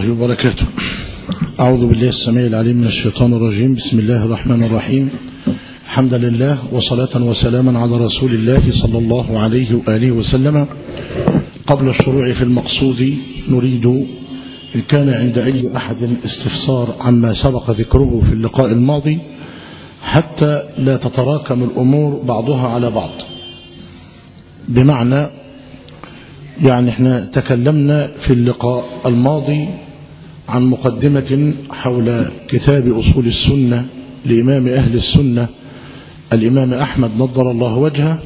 الله وبركاته أعوذ بالله السميع العليم من الشيطان الرجيم بسم الله الرحمن الرحيم الحمد لله وصلاة وسلاما على رسول الله صلى الله عليه وآله وسلم قبل الشروع في المقصود نريد إن كان عند أي أحد استفسار عما سبق ذكره في اللقاء الماضي حتى لا تتراكم الأمور بعضها على بعض بمعنى يعني احنا تكلمنا في اللقاء الماضي عن مقدمة حول كتاب أصول السنة لإمام أهل السنة الإمام أحمد نضر الله وجهه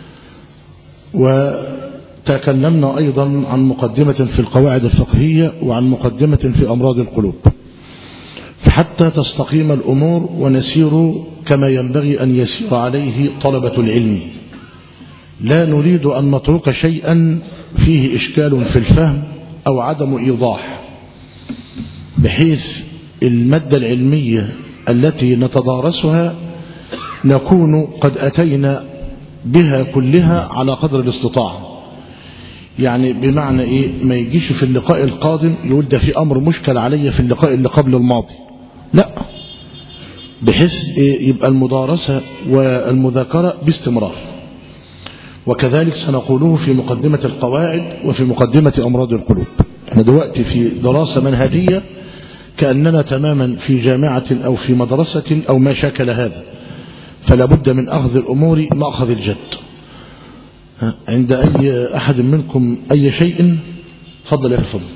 وتكلمنا أيضا عن مقدمة في القواعد الفقهية وعن مقدمة في أمراض القلوب حتى تستقيم الأمور ونسير كما ينبغي أن يسير عليه طلبة العلم لا نريد أن نترك شيئا فيه إشكال في الفهم أو عدم إيضاح بحيث المادة العلمية التي نتدارسها نكون قد أتينا بها كلها على قدر الاستطاعة يعني بمعنى إيه ما يجيش في اللقاء القادم يقول ده في أمر مشكل علي في اللقاء اللي قبل الماضي لا بحيث إيه يبقى المدارسة والمذاكرة باستمرار وكذلك سنقوله في مقدمة القواعد وفي مقدمة أمراض القلوب احنا دلوقتي في دراسة منهجية كأننا تماما في جامعة أو في مدرسة أو ما شاكل هذا فلا بد من أخذ الأمور مأخذ الجد عند أي أحد منكم أي شيء تفضل يا فضل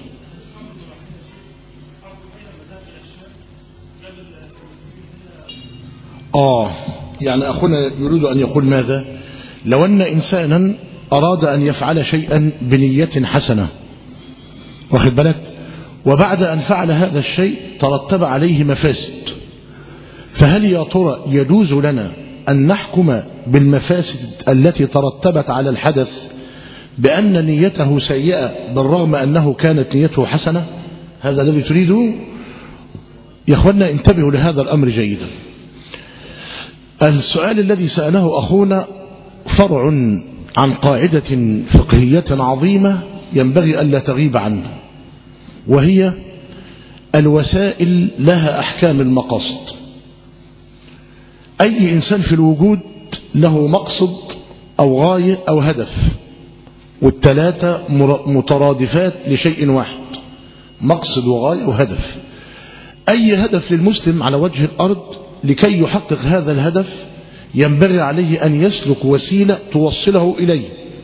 آه يعني أخونا يريد أن يقول ماذا لو أن إنسانا أراد أن يفعل شيئا بنية حسنة واخد بالك وبعد أن فعل هذا الشيء ترتب عليه مفاسد فهل يا ترى يجوز لنا أن نحكم بالمفاسد التي ترتبت على الحدث بأن نيته سيئة بالرغم أنه كانت نيته حسنة هذا الذي تريده يا أخوانا انتبهوا لهذا الأمر جيدا السؤال الذي سأله أخونا فرع عن قاعدة فقهية عظيمة ينبغي ألا تغيب عنه وهي الوسائل لها أحكام المقاصد أي إنسان في الوجود له مقصد أو غاية أو هدف والثلاثة مترادفات لشيء واحد مقصد وغاية وهدف أي هدف للمسلم على وجه الأرض لكي يحقق هذا الهدف ينبغي عليه أن يسلك وسيلة توصله إليه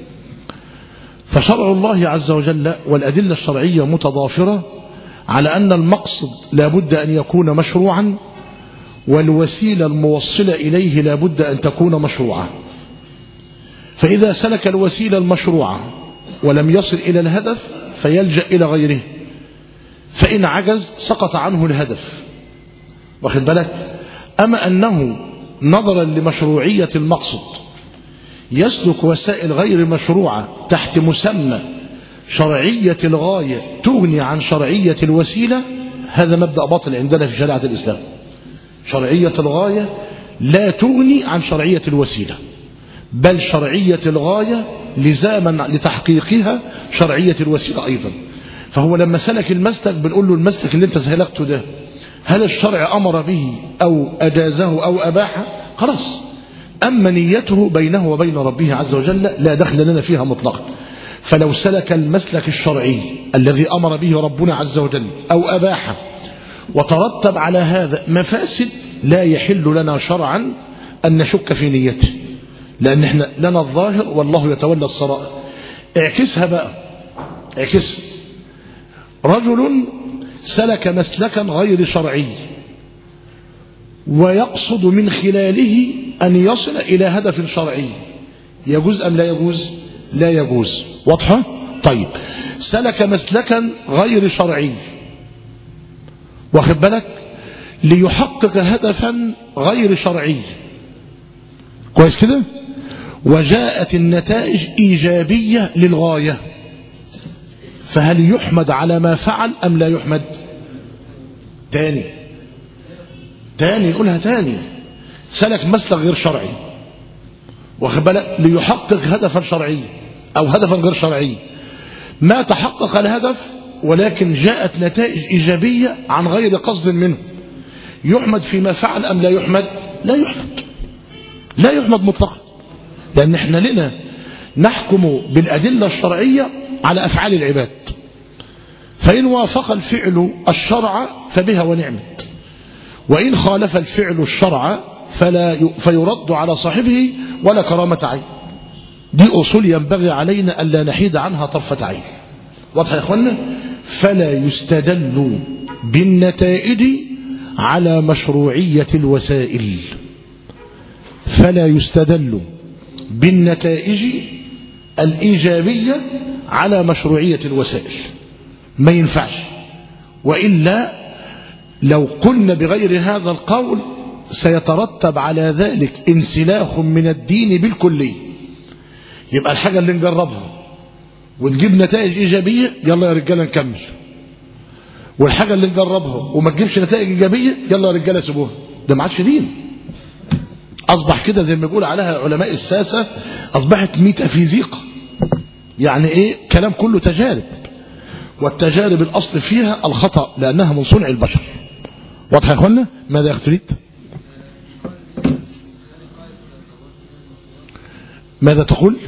فشرع الله عز وجل والأدلة الشرعية متضافرة على أن المقصد لابد أن يكون مشروعا والوسيلة الموصلة إليه لابد أن تكون مشروعة فإذا سلك الوسيلة المشروعة ولم يصل إلى الهدف فيلجأ إلى غيره فإن عجز سقط عنه الهدف واخد بالك أما أنه نظرا لمشروعية المقصد يسلك وسائل غير مشروعة تحت مسمى شرعية الغاية تغني عن شرعية الوسيلة هذا مبدأ باطل عندنا في شريعة الإسلام شرعية الغاية لا تغني عن شرعية الوسيلة بل شرعية الغاية لزاما لتحقيقها شرعية الوسيلة أيضا فهو لما سلك المسلك بنقول له المسلك اللي انت سهلكته ده هل الشرع أمر به أو أجازه أو أباحه خلاص أما نيته بينه وبين ربه عز وجل لا دخل لنا فيها مطلقا فلو سلك المسلك الشرعي الذي أمر به ربنا عز وجل أو أباحه وترتب على هذا مفاسد لا يحل لنا شرعا أن نشك في نيته لأن احنا لنا الظاهر والله يتولى السرائر اعكسها بقى اعكسها رجل سلك مسلكا غير شرعي ويقصد من خلاله أن يصل إلى هدف شرعي يجوز أم لا يجوز لا يجوز واضحة طيب سلك مسلكا غير شرعي واخد بالك ليحقق هدفا غير شرعي كويس كده وجاءت النتائج إيجابية للغاية فهل يحمد على ما فعل أم لا يحمد تاني تاني يقولها تاني سلك مسلك غير شرعي واخد بالك ليحقق هدفا شرعيا أو هدفا غير شرعي ما تحقق الهدف ولكن جاءت نتائج إيجابية عن غير قصد منه يحمد فيما فعل أم لا يحمد لا يحمد لا يحمد مطلقا لأن احنا لنا نحكم بالأدلة الشرعية على أفعال العباد فإن وافق الفعل الشرع فبها ونعمت وإن خالف الفعل الشرع فلا فيرد على صاحبه ولا كرامة عين دي أصول ينبغي علينا ألا نحيد عنها طرفة عين واضح يا إخوانا فلا يستدل بالنتائج على مشروعية الوسائل فلا يستدل بالنتائج الإيجابية على مشروعية الوسائل ما ينفعش وإلا لو قلنا بغير هذا القول سيترتب على ذلك انسلاخ من الدين بالكلية يبقى الحاجة اللي نجربها وتجيب نتائج إيجابية يلا يا رجالة نكمل والحاجة اللي نجربها وما تجيبش نتائج إيجابية يلا يا رجالة سيبوها ده ما عادش دين أصبح كده زي ما بيقول عليها علماء الساسة أصبحت ميتافيزيقا يعني إيه كلام كله تجارب والتجارب الأصل فيها الخطأ لأنها من صنع البشر واضح يا أخوانا ماذا يختلط ماذا تقول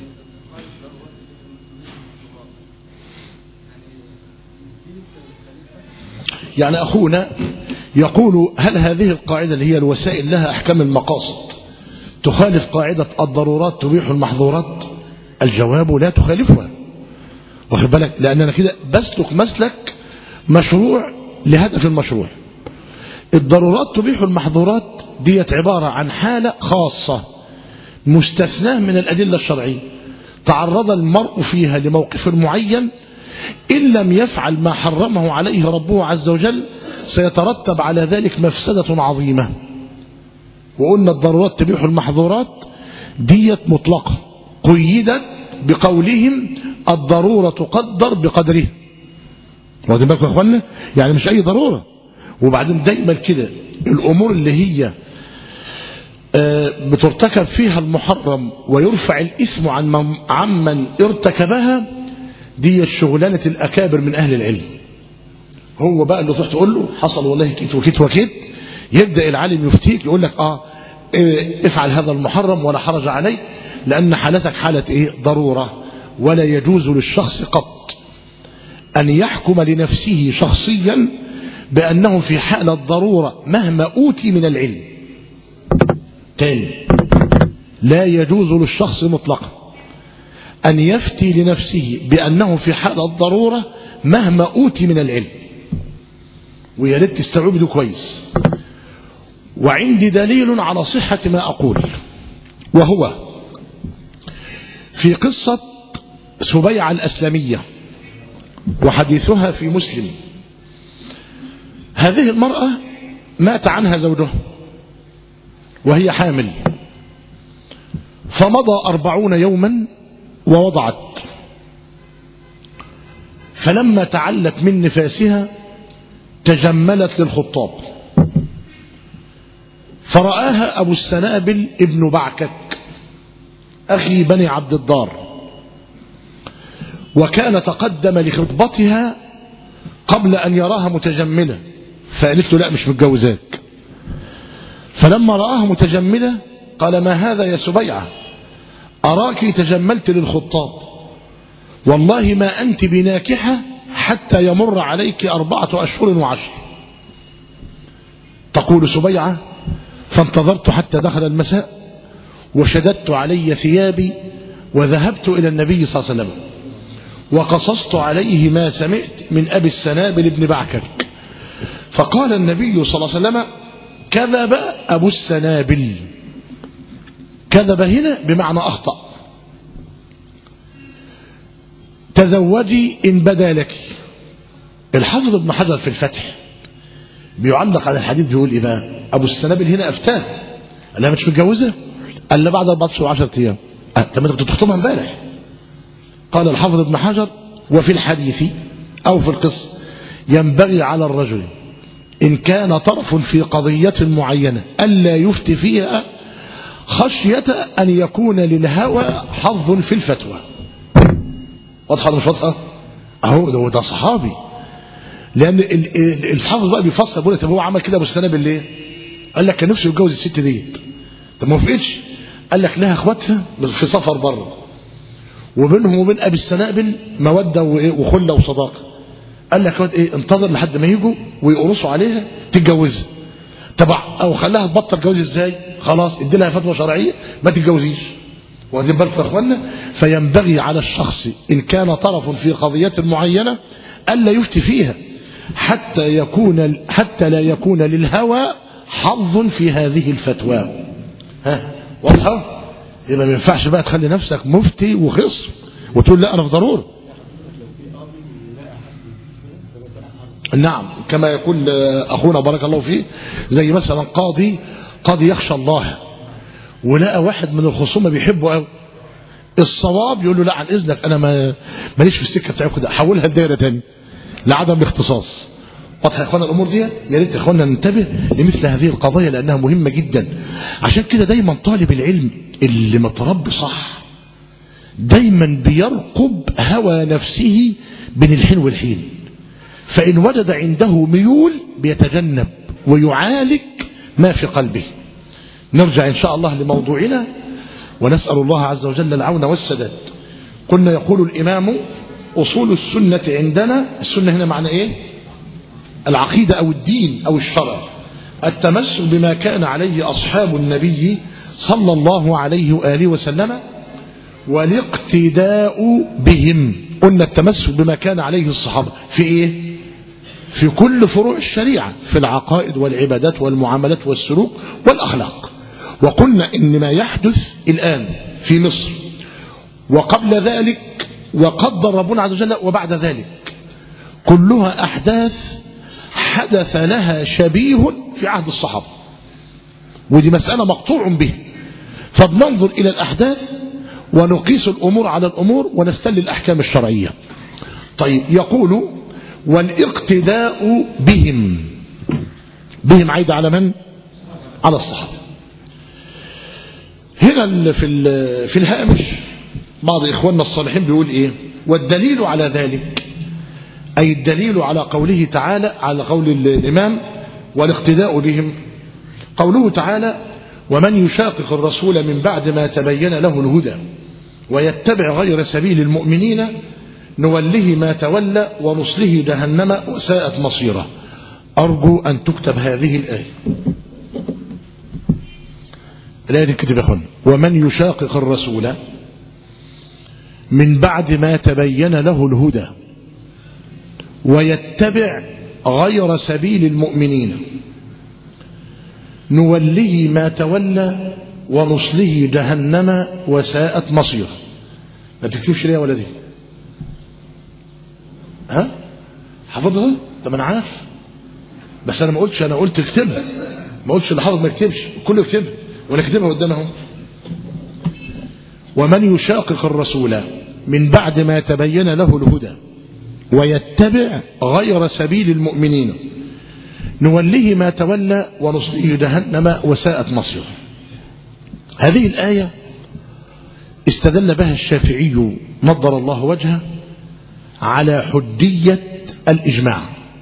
يعني أخونا يقول هل هذه القاعدة اللي هي الوسائل لها أحكام المقاصد تخالف قاعدة الضرورات تبيح المحظورات الجواب لا تخالفها واخد بالك لأننا كده بسلك مسلك مشروع لهدف المشروع الضرورات تبيح المحظورات ديت عبارة عن حالة خاصة مستثناة من الأدلة الشرعية تعرض المرء فيها لموقف معين إن لم يفعل ما حرمه عليه ربه عز وجل سيترتب على ذلك مفسدة عظيمة وقلنا الضرورات تبيح المحظورات ديت مطلقة قيدت بقولهم الضرورة تقدر بقدرها واخدين بالكم يا اخوانا يعني مش اي ضرورة وبعدين دايما كده الامور اللي هي بترتكب فيها المحرم ويرفع الاسم عن من عمن ارتكبها دي شغلانة الأكابر من أهل العلم هو بقى اللي تروح تقول له حصل والله كيت وكيت وكيت يبدأ العالم يفتيك يقول لك آه افعل هذا المحرم ولا حرج عليك لأن حالتك حالة إيه ضرورة ولا يجوز للشخص قط أن يحكم لنفسه شخصيا بأنه في حالة ضرورة مهما أوتي من العلم تاني لا يجوز للشخص مطلقا أن يفتي لنفسه بأنه في حالة ضرورة مهما أوتي من العلم ويا ريت تستوعب ده كويس وعندي دليل على صحة ما أقول وهو في قصة سبيعة الأسلمية وحديثها في مسلم هذه المرأة مات عنها زوجها وهي حامل فمضى أربعون يوما ووضعت فلما تعلت من نفاسها تجملت للخطاب فرآها أبو السنابل ابن بعكك أخي بني عبد الدار وكان تقدم لخطبتها قبل أن يراها متجملة فقالت له لا مش متجوزاك فلما رآها متجملة قال ما هذا يا سبيعة أراك تجملت للخطاب والله ما أنت بناكحة حتى يمر عليك أربعة أشهر وعشر تقول سبيعة فانتظرت حتى دخل المساء وشددت علي ثيابي وذهبت إلى النبي صلى الله عليه وسلم وقصصت عليه ما سمعت من أبي السنابل بن بعكك فقال النبي صلى الله عليه وسلم كذب أبو السنابل كذب هنا بمعنى أخطأ تزوجي إن بدا لك الحافظ ابن حجر في الفتح بيعلق على الحديث بيقول إيه بقى أبو السنابل هنا أفتاه قال لها مش متجوزة قال لها بعد 14 10 أيام أه طب أنت كنت تخطبها امبارح قال الحافظ ابن حجر وفي الحديث أو في القصة ينبغي على الرجل إن كان طرف في قضية معينة ألا يفتي فيها خشية أن يكون للهوى حظ في الفتوى واضحة مش واضحة اهو ده, ده صحابي لان الحافظ بقى بيفسر بيقول طب هو عمل كده ابو السنابل ليه قال لك كان نفسه يتجوز الست ديت طب ما وافقتش قال لك لها اخواتها في سفر بره وبينهم وبين ابي السنابل موده وخله وصداقه قال لك ايه انتظر لحد ما يجوا ويقرصوا عليها تتجوزها طب او خلاها تبطل جواز ازاي خلاص ادي لها فتوى شرعيه ما تتجوزيش واخدين بالكم يا اخوانا فينبغي على الشخص ان كان طرف في قضيه معينه الا يفتي فيها حتى يكون حتى لا يكون للهوى حظ في هذه الفتوى ها واضحه يبقى ما ينفعش بقى تخلي نفسك مفتي وخصم وتقول لا انا في ضروره نعم كما يقول اخونا بارك الله فيه زي مثلا قاضي قاضي يخشى الله ولقى واحد من الخصومه بيحبه قوي الصواب يقول له لا عن اذنك انا ما ماليش في السكه بتاعتكم ده حولها لدايره تاني لعدم الاختصاص واضح يا اخوانا الامور دي يا ريت يا اخوانا ننتبه لمثل هذه القضايا لانها مهمه جدا عشان كده دايما طالب العلم اللي متربي صح دايما بيرقب هوى نفسه بين الحين والحين فإن وجد عنده ميول بيتجنب ويعالج ما في قلبه نرجع إن شاء الله لموضوعنا ونسأل الله عز وجل العون والسداد قلنا يقول الإمام أصول السنة عندنا السنة هنا معنى إيه العقيدة أو الدين أو الشرع التمسك بما كان عليه أصحاب النبي صلى الله عليه وآله وسلم والاقتداء بهم قلنا التمسك بما كان عليه الصحابة في إيه في كل فروع الشريعة في العقائد والعبادات والمعاملات والسلوك والأخلاق وقلنا إن ما يحدث الآن في مصر وقبل ذلك وقدر ربنا عز وجل وبعد ذلك كلها أحداث حدث لها شبيه في عهد الصحابة ودي مسألة مقطوع به فبننظر إلى الأحداث ونقيس الأمور على الأمور ونستل الأحكام الشرعية طيب يقول والاقتداء بهم بهم عايد على من على الصحابة هنا في في الهامش بعض إخواننا الصالحين بيقول إيه والدليل على ذلك أي الدليل على قوله تعالى على قول الإمام والاقتداء بهم قوله تعالى ومن يشاقق الرسول من بعد ما تبين له الهدى ويتبع غير سبيل المؤمنين نوله ما تولى ونصله جهنم وساءت مصيره أرجو أن تكتب هذه الآية الآية دي كتب يا ومن يشاقق الرسول من بعد ما تبين له الهدى ويتبع غير سبيل المؤمنين نوله ما تولى ونصله جهنم وساءت مصيره ما تكتبش ليه ولا دي ها حافظها طب انا عارف بس انا ما قلتش انا قلت اكتبها ما قلتش اللي حافظ ما يكتبش كله يكتبها وانا اكتبها قدام اهو ومن يشاقق الرسول من بعد ما تبين له الهدى ويتبع غير سبيل المؤمنين نوليه ما تولى ونصليه جهنم وساءت مصيره هذه الآية استدل بها الشافعي نضر الله وجهه على حدية الإجماع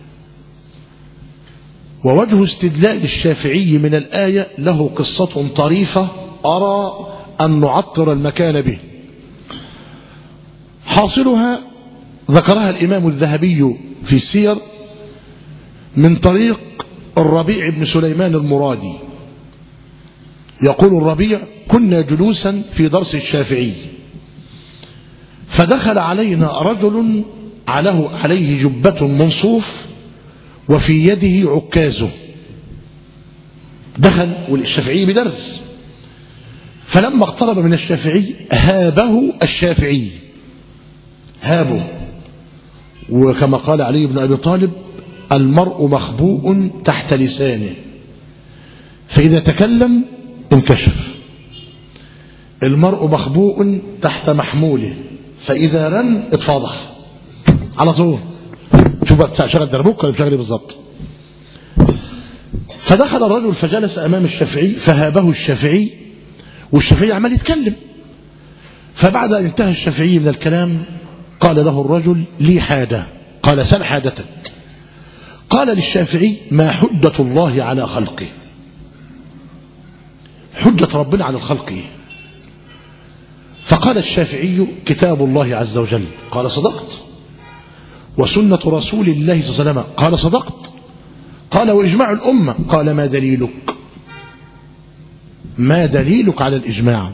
ووجه استدلال الشافعي من الآية له قصة طريفة أرى أن نعطر المكان به حاصلها ذكرها الإمام الذهبي في السير من طريق الربيع بن سليمان المرادي يقول الربيع كنا جلوسا في درس الشافعي فدخل علينا رجل عليه, عليه جبة منصوف وفي يده عكازه دخل والشافعي بدرس فلما اقترب من الشافعي هابه الشافعي هابه وكما قال علي بن أبي طالب المرء مخبوء تحت لسانه فإذا تكلم انكشف المرء مخبوء تحت محموله فإذا رن اتفضح على طول شوف بقى شغل دربوك ولا بشغل بالظبط فدخل الرجل فجلس أمام الشافعي فهابه الشافعي والشافعي عمال يتكلم فبعد أن انتهى الشافعي من الكلام قال له الرجل لي حاجة قال سل حاجتك قال للشافعي ما حجة الله على خلقه حجة ربنا على الخلق إيه؟ فقال الشافعي كتاب الله عز وجل قال صدقت وسنة رسول الله صلى الله عليه وسلم قال صدقت قال وإجماع الأمة قال ما دليلك ما دليلك على الإجماع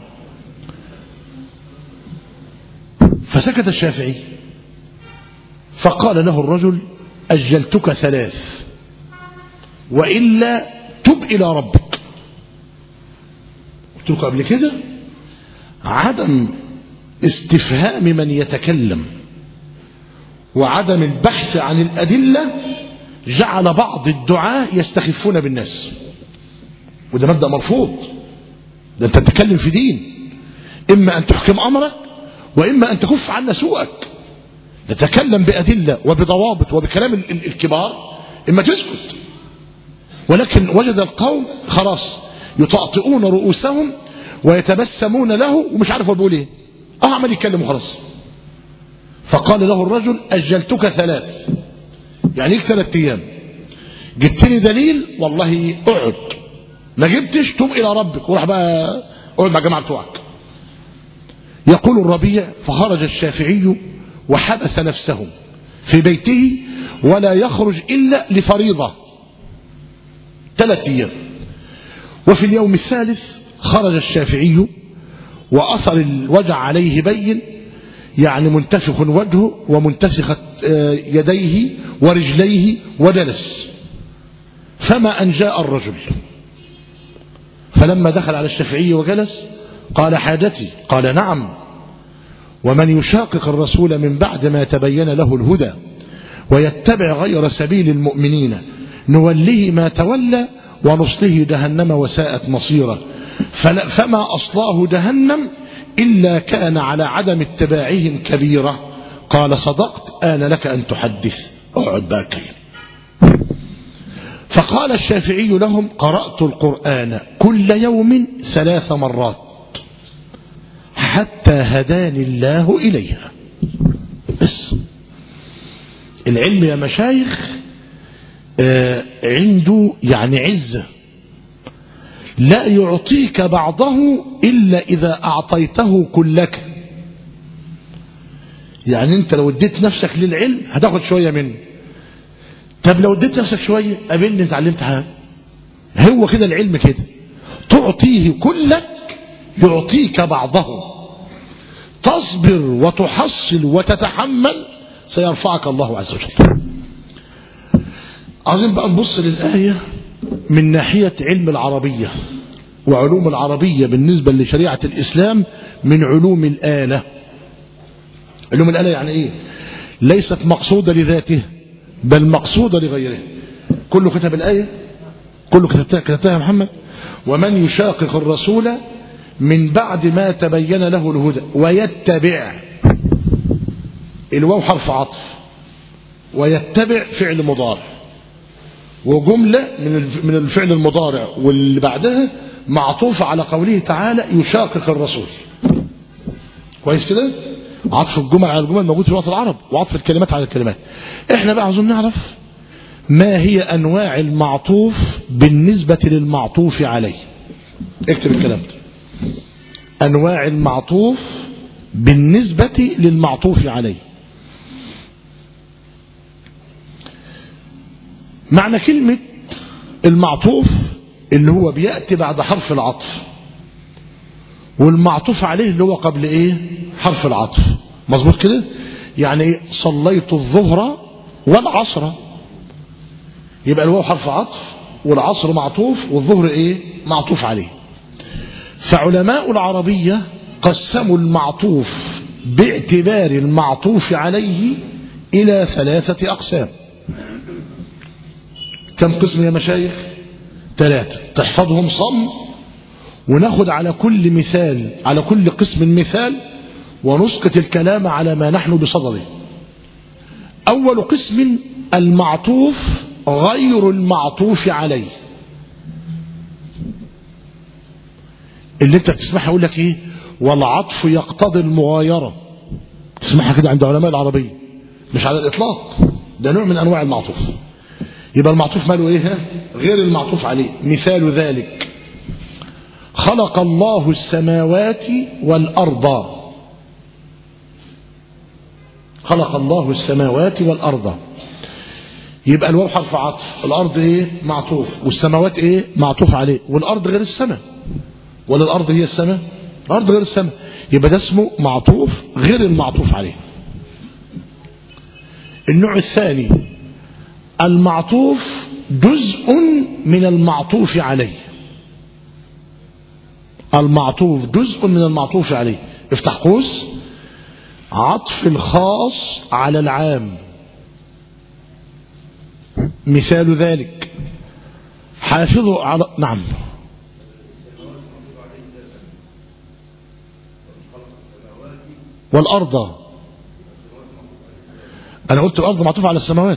فسكت الشافعي فقال له الرجل أجلتك ثلاث وإلا تب إلى ربك قلت لكم قبل كده عدم استفهام من يتكلم وعدم البحث عن الأدلة جعل بعض الدعاة يستخفون بالناس وده مبدأ مرفوض ده أنت تتكلم في دين إما أن تحكم أمرك وإما أن تكف عنا سوءك تتكلم بأدلة وبضوابط وبكلام الكبار إما تسكت ولكن وجد القوم خلاص يطأطئون رؤوسهم ويتبسمون له ومش عارف هو بيقول ايه اه عمال يتكلم وخلاص فقال له الرجل أجلتك ثلاث يعني ايه ثلاث ايام جبت لي دليل والله اقعد ما جبتش توب الى ربك وراح بقى اقعد مع جماعه بتوعك يقول الربيع فخرج الشافعي وحبس نفسه في بيته ولا يخرج إلا لفريضة ثلاث أيام وفي اليوم الثالث خرج الشافعي وأثر الوجع عليه بين يعني منتفخ وجهه ومنتسخت يديه ورجليه وجلس فما أن جاء الرجل فلما دخل على الشافعي وجلس قال حاجتي قال نعم ومن يشاقق الرسول من بعد ما تبين له الهدى ويتبع غير سبيل المؤمنين نوله ما تولى ونصله جهنم وساءت مصيره فما أصلاه جهنم إلا كان على عدم اتباعهم كبيرة قال صدقت آن لك أن تحدث اقعد باكي فقال الشافعي لهم قرأت القرآن كل يوم ثلاث مرات حتى هداني الله إليها بس العلم يا مشايخ آه عنده يعني عزة لا يعطيك بعضه إلا إذا أعطيته كلك يعني أنت لو اديت نفسك للعلم هتاخد شوية منه طب لو اديت نفسك شوية قابلني اتعلمت حاجة هو كده العلم كده تعطيه كلك يعطيك بعضه تصبر وتحصل وتتحمل سيرفعك الله عز وجل عايزين بقى نبص للآية من ناحية علم العربية وعلوم العربية بالنسبة لشريعة الإسلام من علوم الآلة علوم الآلة يعني إيه ليست مقصودة لذاته بل مقصودة لغيره كله كتب الآية كله كتبتها كتبتها يا محمد ومن يشاقق الرسول من بعد ما تبين له الهدى ويتبع الواو حرف عطف ويتبع فعل مضارع وجملة من من الفعل المضارع واللي بعدها معطوفة على قوله تعالى يشاقق الرسول كويس كده عطف الجمل على الجمل موجود في لغة العرب وعطف الكلمات على الكلمات احنا بقى عاوزين نعرف ما هي انواع المعطوف بالنسبة للمعطوف عليه اكتب الكلام ده انواع المعطوف بالنسبة للمعطوف عليه معنى كلمة المعطوف اللي هو بيأتي بعد حرف العطف والمعطوف عليه اللي هو قبل ايه حرف العطف مظبوط كده يعني صليت الظهر والعصر يبقى الواو حرف عطف والعصر معطوف والظهر ايه معطوف عليه فعلماء العربية قسموا المعطوف باعتبار المعطوف عليه إلى ثلاثة أقسام كم قسم يا مشايخ ثلاثة تحفظهم صم وناخد على كل مثال على كل قسم مثال ونسقط الكلام على ما نحن بصدده أول قسم المعطوف غير المعطوف عليه اللي انت بتسمعها يقول لك ايه والعطف يقتضي المغايرة تسمعها كده عند علماء العربية مش على الإطلاق ده نوع من أنواع المعطوف يبقى المعطوف ماله إيه غير المعطوف عليه مثال ذلك خلق الله السماوات والأرض خلق الله السماوات والأرض يبقى الواو حرف عطف الأرض إيه معطوف والسماوات إيه معطوف عليه والأرض غير السماء ولا الأرض هي السماء الأرض غير السماء يبقى ده اسمه معطوف غير المعطوف عليه النوع الثاني المعطوف جزء من المعطوف عليه المعطوف جزء من المعطوف عليه افتح قوس عطف الخاص على العام مثال ذلك حافظوا على نعم والأرض أنا قلت الأرض معطوفة على السماوات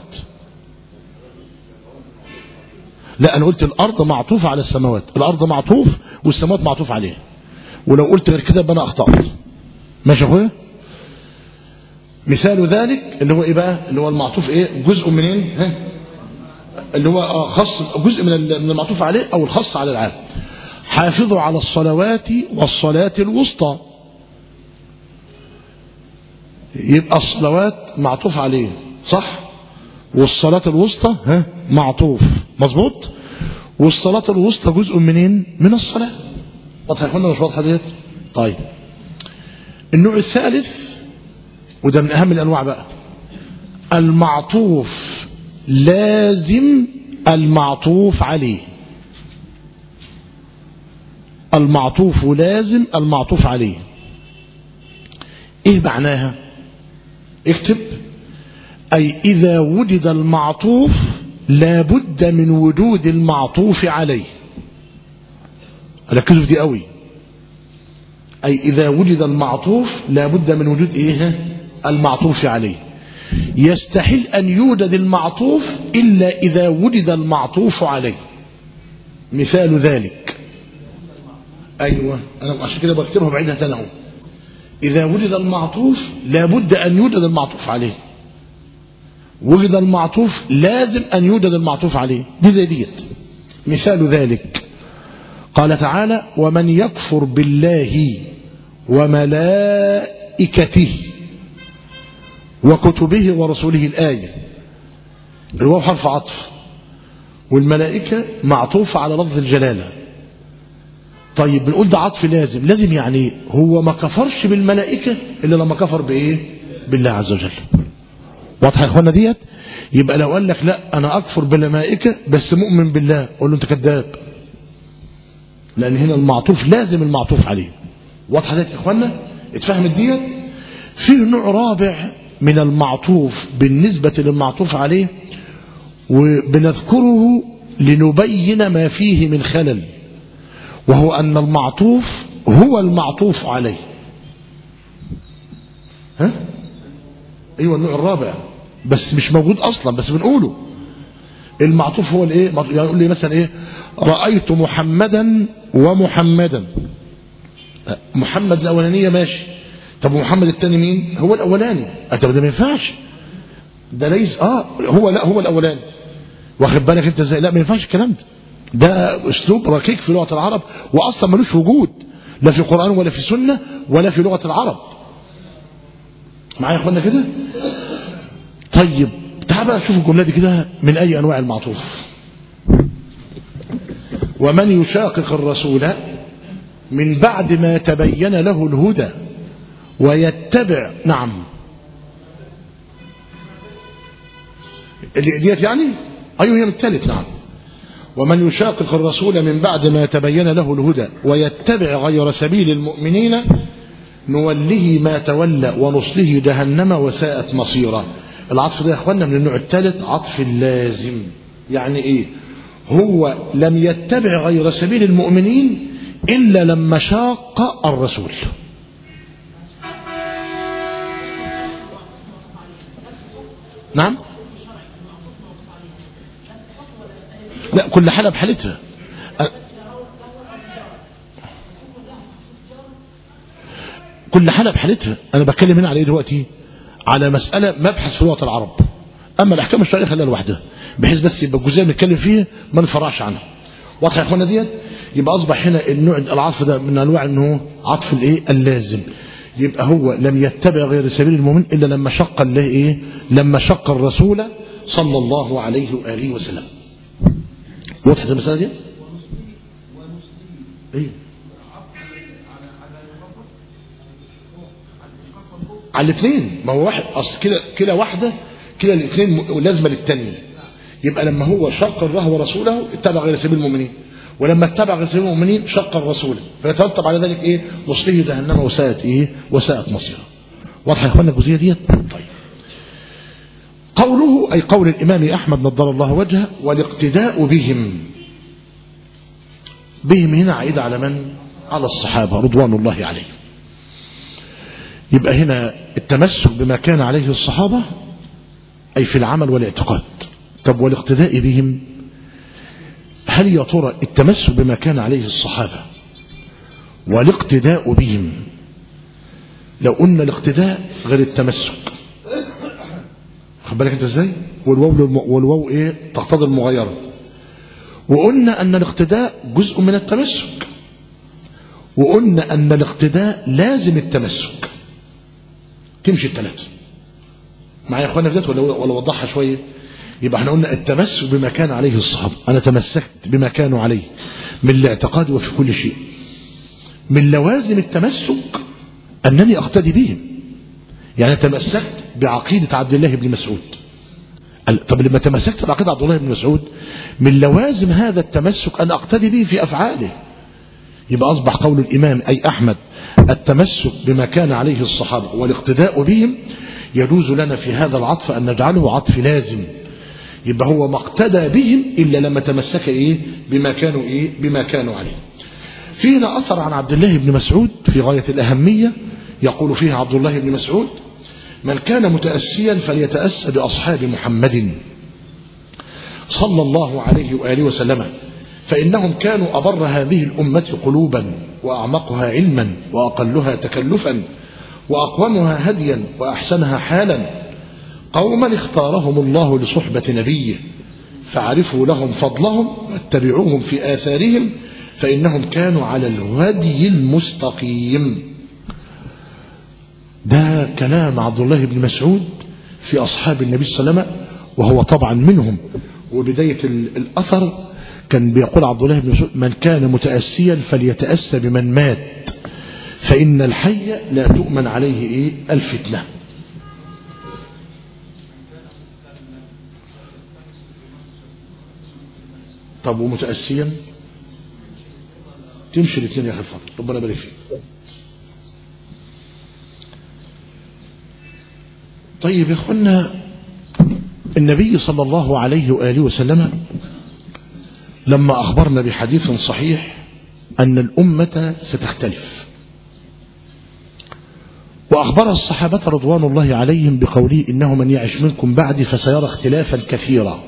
لا أنا قلت الأرض معطوفة على السماوات الأرض معطوف والسماوات معطوف عليها ولو قلت غير كده يبقى أنا أخطأت ماشي يا أخويا مثال ذلك اللي هو إيه بقى اللي هو المعطوف إيه جزء منين ها اللي هو خاص جزء من من المعطوف عليه أو الخاص على العام حافظوا على الصلوات والصلاة الوسطى يبقى الصلوات معطوف عليه صح والصلاة الوسطى ها معطوف مظبوط والصلاة الوسطى جزء منين من الصلاة واضح يا اخوانا مش واضحه ديت طيب النوع الثالث وده من اهم الانواع بقى المعطوف لازم المعطوف عليه المعطوف لازم المعطوف عليه ايه معناها اكتب أي إذا وجد المعطوف لابد من وجود المعطوف عليه ركزوا في دي قوي أي إذا وجد المعطوف لابد من وجود إيه المعطوف عليه يستحيل أن يوجد المعطوف إلا إذا وجد المعطوف عليه مثال ذلك أيوة أنا عشان كده بكتبها بعيدها تنعو إذا وجد المعطوف لابد أن يوجد المعطوف عليه وجد المعطوف لازم أن يوجد المعطوف عليه دي زي ديت مثال ذلك قال تعالى ومن يكفر بالله وملائكته وكتبه ورسوله الآية الواو حرف عطف والملائكة معطوفة على لفظ الجلالة طيب بنقول ده عطف لازم لازم يعني هو ما كفرش بالملائكة إلا لما كفر بإيه بالله عز وجل واضحة يا اخوانا ديت يبقى لو قال لك لا انا اكفر بالملائكة بس مؤمن بالله قول له انت كذاب لان هنا المعطوف لازم المعطوف عليه واضحة ديت يا اخوانا اتفهمت ديت في نوع رابع من المعطوف بالنسبة للمعطوف عليه وبنذكره لنبين ما فيه من خلل وهو أن المعطوف هو المعطوف عليه ها ايوه النوع الرابع بس مش موجود اصلا بس بنقوله المعطوف هو الايه يعني يقول لي مثلا ايه رايت محمدا ومحمدا محمد الاولانيه ماشي طب محمد الثاني مين هو الاولاني طب ده ما ينفعش ده ليس اه هو لا هو الاولاني واخد بالك انت ازاي لا ما ينفعش الكلام ده ده اسلوب ركيك في لغه العرب واصلا ملوش وجود لا في القران ولا في السنه ولا في لغه العرب معايا يا اخوانا كده طيب تعال بقى شوف الجمله دي كده من اي انواع المعطوف ومن يشاقق الرسول من بعد ما تبين له الهدى ويتبع نعم ديت يعني ايوه هي من الثالث نعم ومن يشاقق الرسول من بعد ما تبين له الهدى ويتبع غير سبيل المؤمنين نوله ما تولى ونصله جهنم وساءت مصيرا العطف ده يا اخوانا من النوع الثالث عطف اللازم يعني ايه هو لم يتبع غير سبيل المؤمنين الا لما شاق الرسول نعم لا كل حالة بحالتها كل حالة بحالتها أنا بتكلم هنا على إيه دلوقتي على مسألة مبحث في لغة العرب أما الأحكام الشرعية خليها لوحدها بحيث بس يبقى الجزئية اللي بنتكلم فيها ما نفرعش عنها واضح يا اخوانا ديت يبقى أصبح هنا النوع العطف ده من أنواع أنه عطف الإيه اللازم يبقى هو لم يتبع غير سبيل المؤمن إلا لما شق الله إيه لما شق الرسول صلى الله عليه وآله وسلم وضحت المسألة دي ايه على الاثنين ما هو واحد اصل كده كده واحده كده الاثنين لازمه للثانيه يبقى لما هو شق الله ورسوله اتبع غير سبيل المؤمنين ولما اتبع غير سبيل المؤمنين شق الرسول فيترتب على ذلك ايه نصله جهنم وساءت ايه وساءت مصيره واضحه يا اخوانا الجزئيه ديت طيب قوله اي قول الامام احمد نضر الله وجهه والاقتداء بهم بهم هنا عائد على من على الصحابه رضوان الله عليهم يبقى هنا التمسك بما كان عليه الصحابة أي في العمل والاعتقاد طب والاقتداء بهم هل يا ترى التمسك بما كان عليه الصحابة والاقتداء بهم لو قلنا الاقتداء غير التمسك خد بالك انت ازاي والواو والواو ايه تقتضي المغايره وقلنا ان الاقتداء جزء من التمسك وقلنا ان الاقتداء لازم التمسك تمشي الثلاثة معايا يا اخوانا في ذات ولا ولا وضحها شويه يبقى احنا قلنا التمسك بما كان عليه الصحابه انا تمسكت بما كانوا عليه من الاعتقاد وفي كل شيء من لوازم التمسك انني اقتدي بهم يعني تمسكت بعقيده عبد الله بن مسعود طب لما تمسكت بعقيده عبد الله بن مسعود من لوازم هذا التمسك ان اقتدي به في افعاله يبقى أصبح قول الإمام أي أحمد التمسك بما كان عليه الصحابة والاقتداء بهم يجوز لنا في هذا العطف أن نجعله عطف لازم يبقى هو ما اقتدى بهم إلا لما تمسك إيه بما كانوا إيه بما كانوا عليه فينا أثر عن عبد الله بن مسعود في غاية الأهمية يقول فيها عبد الله بن مسعود من كان متأسيا فليتأسى بأصحاب محمد صلى الله عليه وآله وسلم فإنهم كانوا أبر هذه الأمة قلوبا وأعمقها علما وأقلها تكلفا وأقومها هديا وأحسنها حالا قوما اختارهم الله لصحبة نبيه فعرفوا لهم فضلهم واتبعوهم في آثارهم فإنهم كانوا على الهدي المستقيم ده كلام عبد الله بن مسعود في أصحاب النبي صلى الله عليه وسلم وهو طبعا منهم وبداية الأثر كان بيقول عبد الله بن مسعود من كان متأسيا فليتأسى بمن مات فإن الحي لا تؤمن عليه إيه الفتنة طب ومتأسيا تمشي الاثنين يا أخي الفضل ربنا يبارك فيك طيب يا اخوانا النبي صلى الله عليه وآله وسلم لما أخبرنا بحديث صحيح أن الأمة ستختلف وأخبر الصحابة رضوان الله عليهم بقوله إنه من يعش منكم بعدي فسيرى اختلافا كثيرا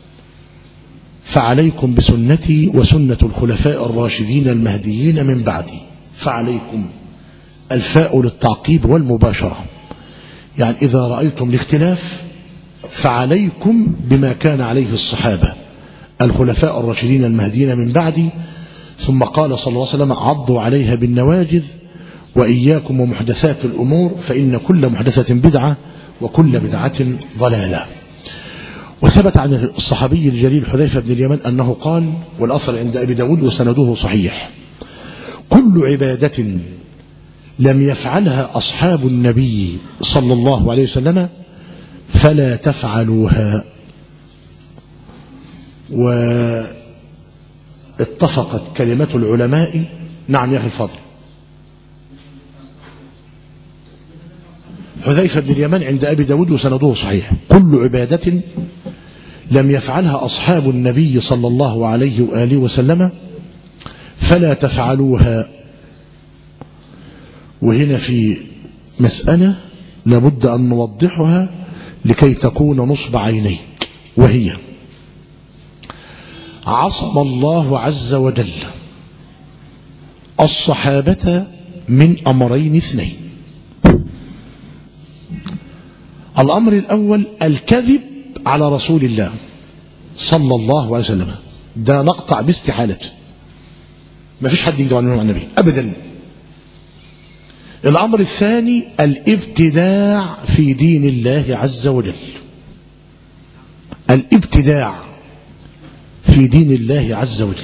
فعليكم بسنتي وسنة الخلفاء الراشدين المهديين من بعدي فعليكم الفاء للتعقيب والمباشرة يعني إذا رأيتم الاختلاف فعليكم بما كان عليه الصحابة الخلفاء الراشدين المهديين من بعدي ثم قال صلى الله عليه وسلم عضوا عليها بالنواجذ وإياكم ومحدثات الأمور فإن كل محدثة بدعة وكل بدعة ضلالة وثبت عن الصحابي الجليل حذيفة بن اليمن أنه قال والأصل عند أبي داود وسنده صحيح كل عبادة لم يفعلها أصحاب النبي صلى الله عليه وسلم فلا تفعلوها واتفقت كلمة العلماء نعم يا أخي الفضل حذيفة بن اليمن عند أبي داود وسنده صحيح كل عبادة لم يفعلها أصحاب النبي صلى الله عليه وآله وسلم فلا تفعلوها وهنا في مسألة لابد أن نوضحها لكي تكون نصب عينيك وهي عصم الله عز وجل الصحابة من أمرين اثنين الأمر الأول الكذب على رسول الله صلى الله عليه وسلم ده نقطع باستحالته ما فيش حد يكذب على النبي أبدا الأمر الثاني الابتداع في دين الله عز وجل الابتداع في دين الله عز وجل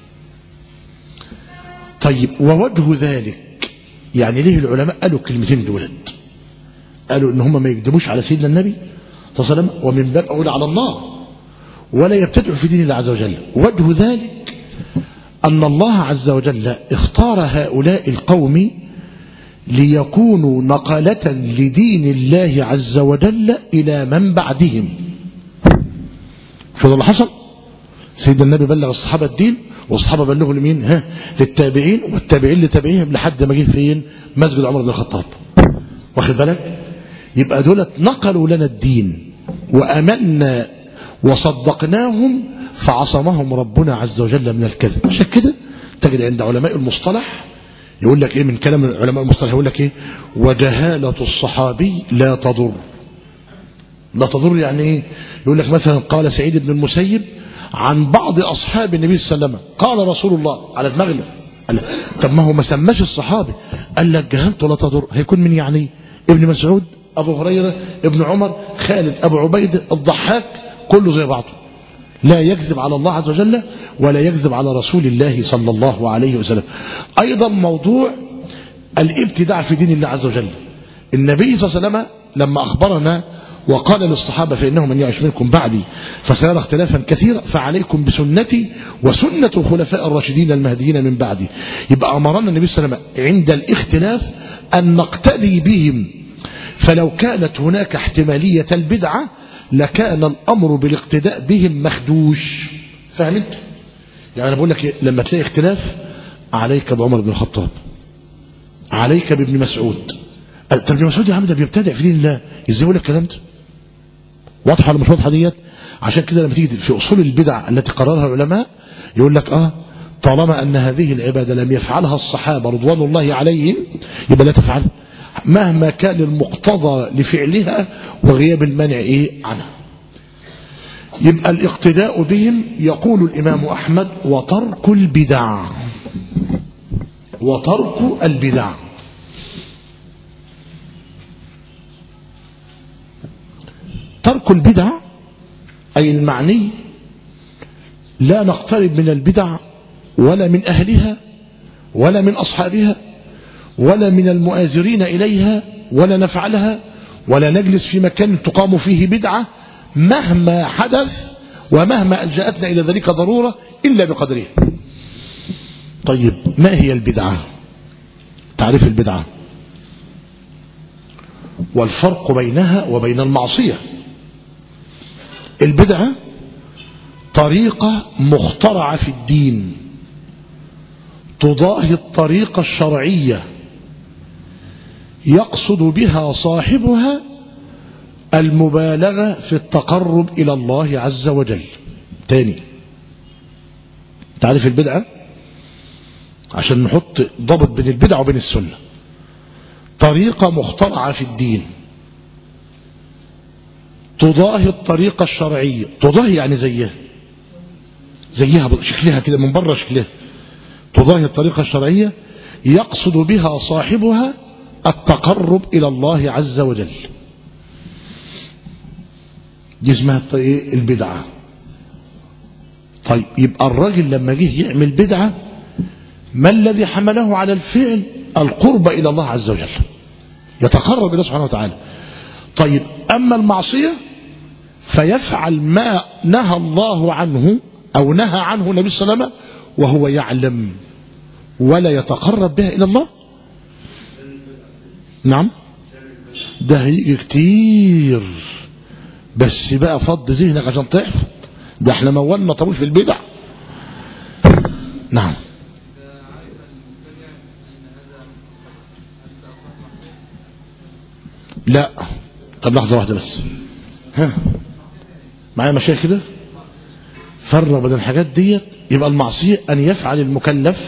طيب ووجه ذلك يعني ليه العلماء قالوا الكلمتين دولت قالوا ان هم ما يكذبوش على سيدنا النبي صلى الله عليه وسلم ومن باب اولى على الله ولا يبتدعوا في دين الله عز وجل وجه ذلك أن الله عز وجل اختار هؤلاء القوم ليكونوا نقلة لدين الله عز وجل إلى من بعدهم شو اللي حصل سيدنا النبي بلغ الصحابة الدين والصحابة بلغوا لمين ها للتابعين والتابعين لتابعيهم لحد ما جه فين مسجد عمر بن الخطاب واخد بالك يبقى دولت نقلوا لنا الدين وأمنا وصدقناهم فعصمهم ربنا عز وجل من الكذب عشان كده تجد عند علماء المصطلح يقول لك ايه من كلام علماء المصطلح يقول لك ايه وجهالة الصحابي لا تضر لا تضر يعني ايه يقول لك مثلا قال سعيد بن المسيب عن بعض اصحاب النبي صلى الله عليه وسلم قال رسول الله على دماغنا قال طب ما هو ما سماش الصحابي قال لك جهالته لا تضر هيكون من يعني ابن مسعود ابو هريره ابن عمر خالد ابو عبيده الضحاك كله زي بعضه لا يكذب على الله عز وجل ولا يكذب على رسول الله صلى الله عليه وسلم أيضا موضوع الابتداع في دين الله عز وجل النبي صلى الله عليه وسلم لما أخبرنا وقال للصحابة فإنه من يعيش منكم بعدي فسيرى اختلافا كثيرا فعليكم بسنتي وسنة الخلفاء الراشدين المهديين من بعدي يبقى أمرنا النبي صلى الله عليه وسلم عند الاختلاف أن نقتدي بهم فلو كانت هناك احتمالية البدعة لكان الأمر بالاقتداء بهم مخدوش فاهم انت يعني أنا بقول لك لما تلاقي اختلاف عليك بعمر بن الخطاب عليك بابن مسعود طب ابن مسعود يا عم ده بيبتدع في دين الله ازاي يقول لك الكلام ده واضحه ولا مش واضحه ديت عشان كده لما تيجي في اصول البدع التي قررها العلماء يقول لك اه طالما ان هذه العباده لم يفعلها الصحابه رضوان الله عليهم يبقى لا تفعلها مهما كان المقتضى لفعلها وغياب المنع إيه عنها يبقى الاقتداء بهم يقول الإمام أحمد وترك البدع وترك البدع ترك البدع أي المعني لا نقترب من البدع ولا من أهلها ولا من أصحابها ولا من المؤازرين إليها ولا نفعلها ولا نجلس في مكان تقام فيه بدعة مهما حدث ومهما ألجأتنا إلى ذلك ضرورة إلا بقدرها طيب ما هي البدعة تعريف البدعة والفرق بينها وبين المعصية البدعة طريقة مخترعة في الدين تضاهي الطريقة الشرعية يقصد بها صاحبها المبالغة في التقرب إلى الله عز وجل تاني تعرف البدعة عشان نحط ضبط بين البدعة وبين السنة طريقة مخترعة في الدين تضاهي الطريقة الشرعية تضاهي يعني زيها زيها شكلها كده من بره شكلها تضاهي الطريقة الشرعية يقصد بها صاحبها التقرب إلى الله عز وجل دي اسمها البدعة طيب يبقى الراجل لما جه يعمل بدعة ما الذي حمله على الفعل القرب إلى الله عز وجل يتقرب إلى سبحانه وتعالى طيب أما المعصية فيفعل ما نهى الله عنه أو نهى عنه النبي صلى الله عليه وسلم وهو يعلم ولا يتقرب بها إلى الله نعم ده هيجي كتير بس بقى فض ذهنك عشان تحفظ ده احنا مولنا طابوش في البدع نعم لا طب لحظة واحدة بس ها معايا مشايخ كده فرق بين الحاجات ديت يبقى المعصية أن يفعل المكلف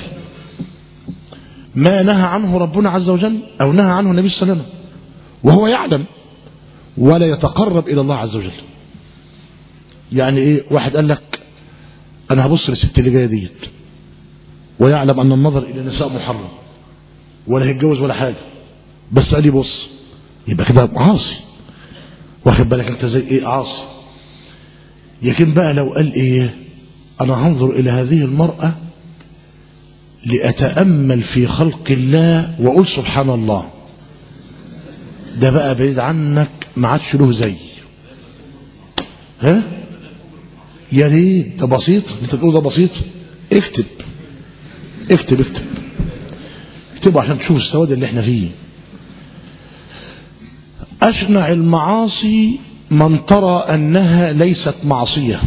ما نهى عنه ربنا عز وجل أو نهى عنه النبي صلى الله عليه وسلم وهو يعلم ولا يتقرب إلى الله عز وجل يعني إيه واحد قال لك أنا هبص للست اللي جاية ديت ويعلم أن النظر إلى النساء محرم ولا هيتجوز ولا حاجة بس قال لي بص يبقى كده عاصي واخد بالك انت زي ايه عاصي لكن بقى لو قال ايه انا هنظر الى هذه المرأة لأتأمل في خلق الله وأقول سبحان الله ده بقى بعيد عنك ما عادش له زي ها يا ريت ده بسيط انت تقول ده بسيط اكتب اكتب اكتب اكتبه عشان تشوف السواد اللي احنا فيه أشنع المعاصي من ترى أنها ليست معصية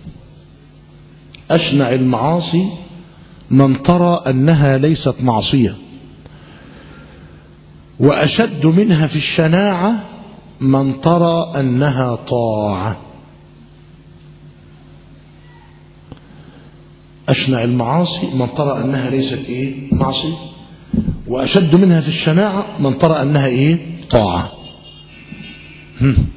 أشنع المعاصي من ترى أنها ليست معصية وأشد منها في الشناعة من ترى أنها طاعة أشنع المعاصي من ترى أنها ليست إيه معصية وأشد منها في الشناعة من ترى أنها إيه طاعة هم.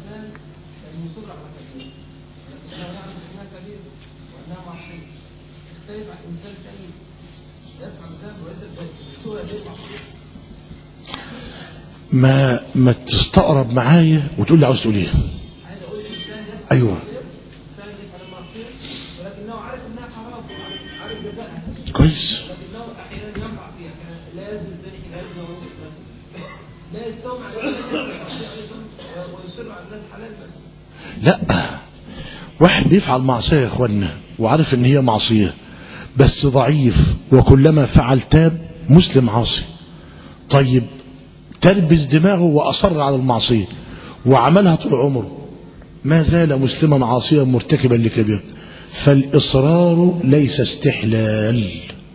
ما ما تستقرب معايا وتقول لي عاوز تقول ايه ايوه كويس لا واحد بيفعل معصية يا اخوانا وعارف ان هي معصية بس ضعيف وكلما فعل تاب مسلم عاصي طيب تلبس دماغه وأصر على المعصية وعملها طول عمره ما زال مسلما عاصيا مرتكبا لكبير فالإصرار ليس استحلال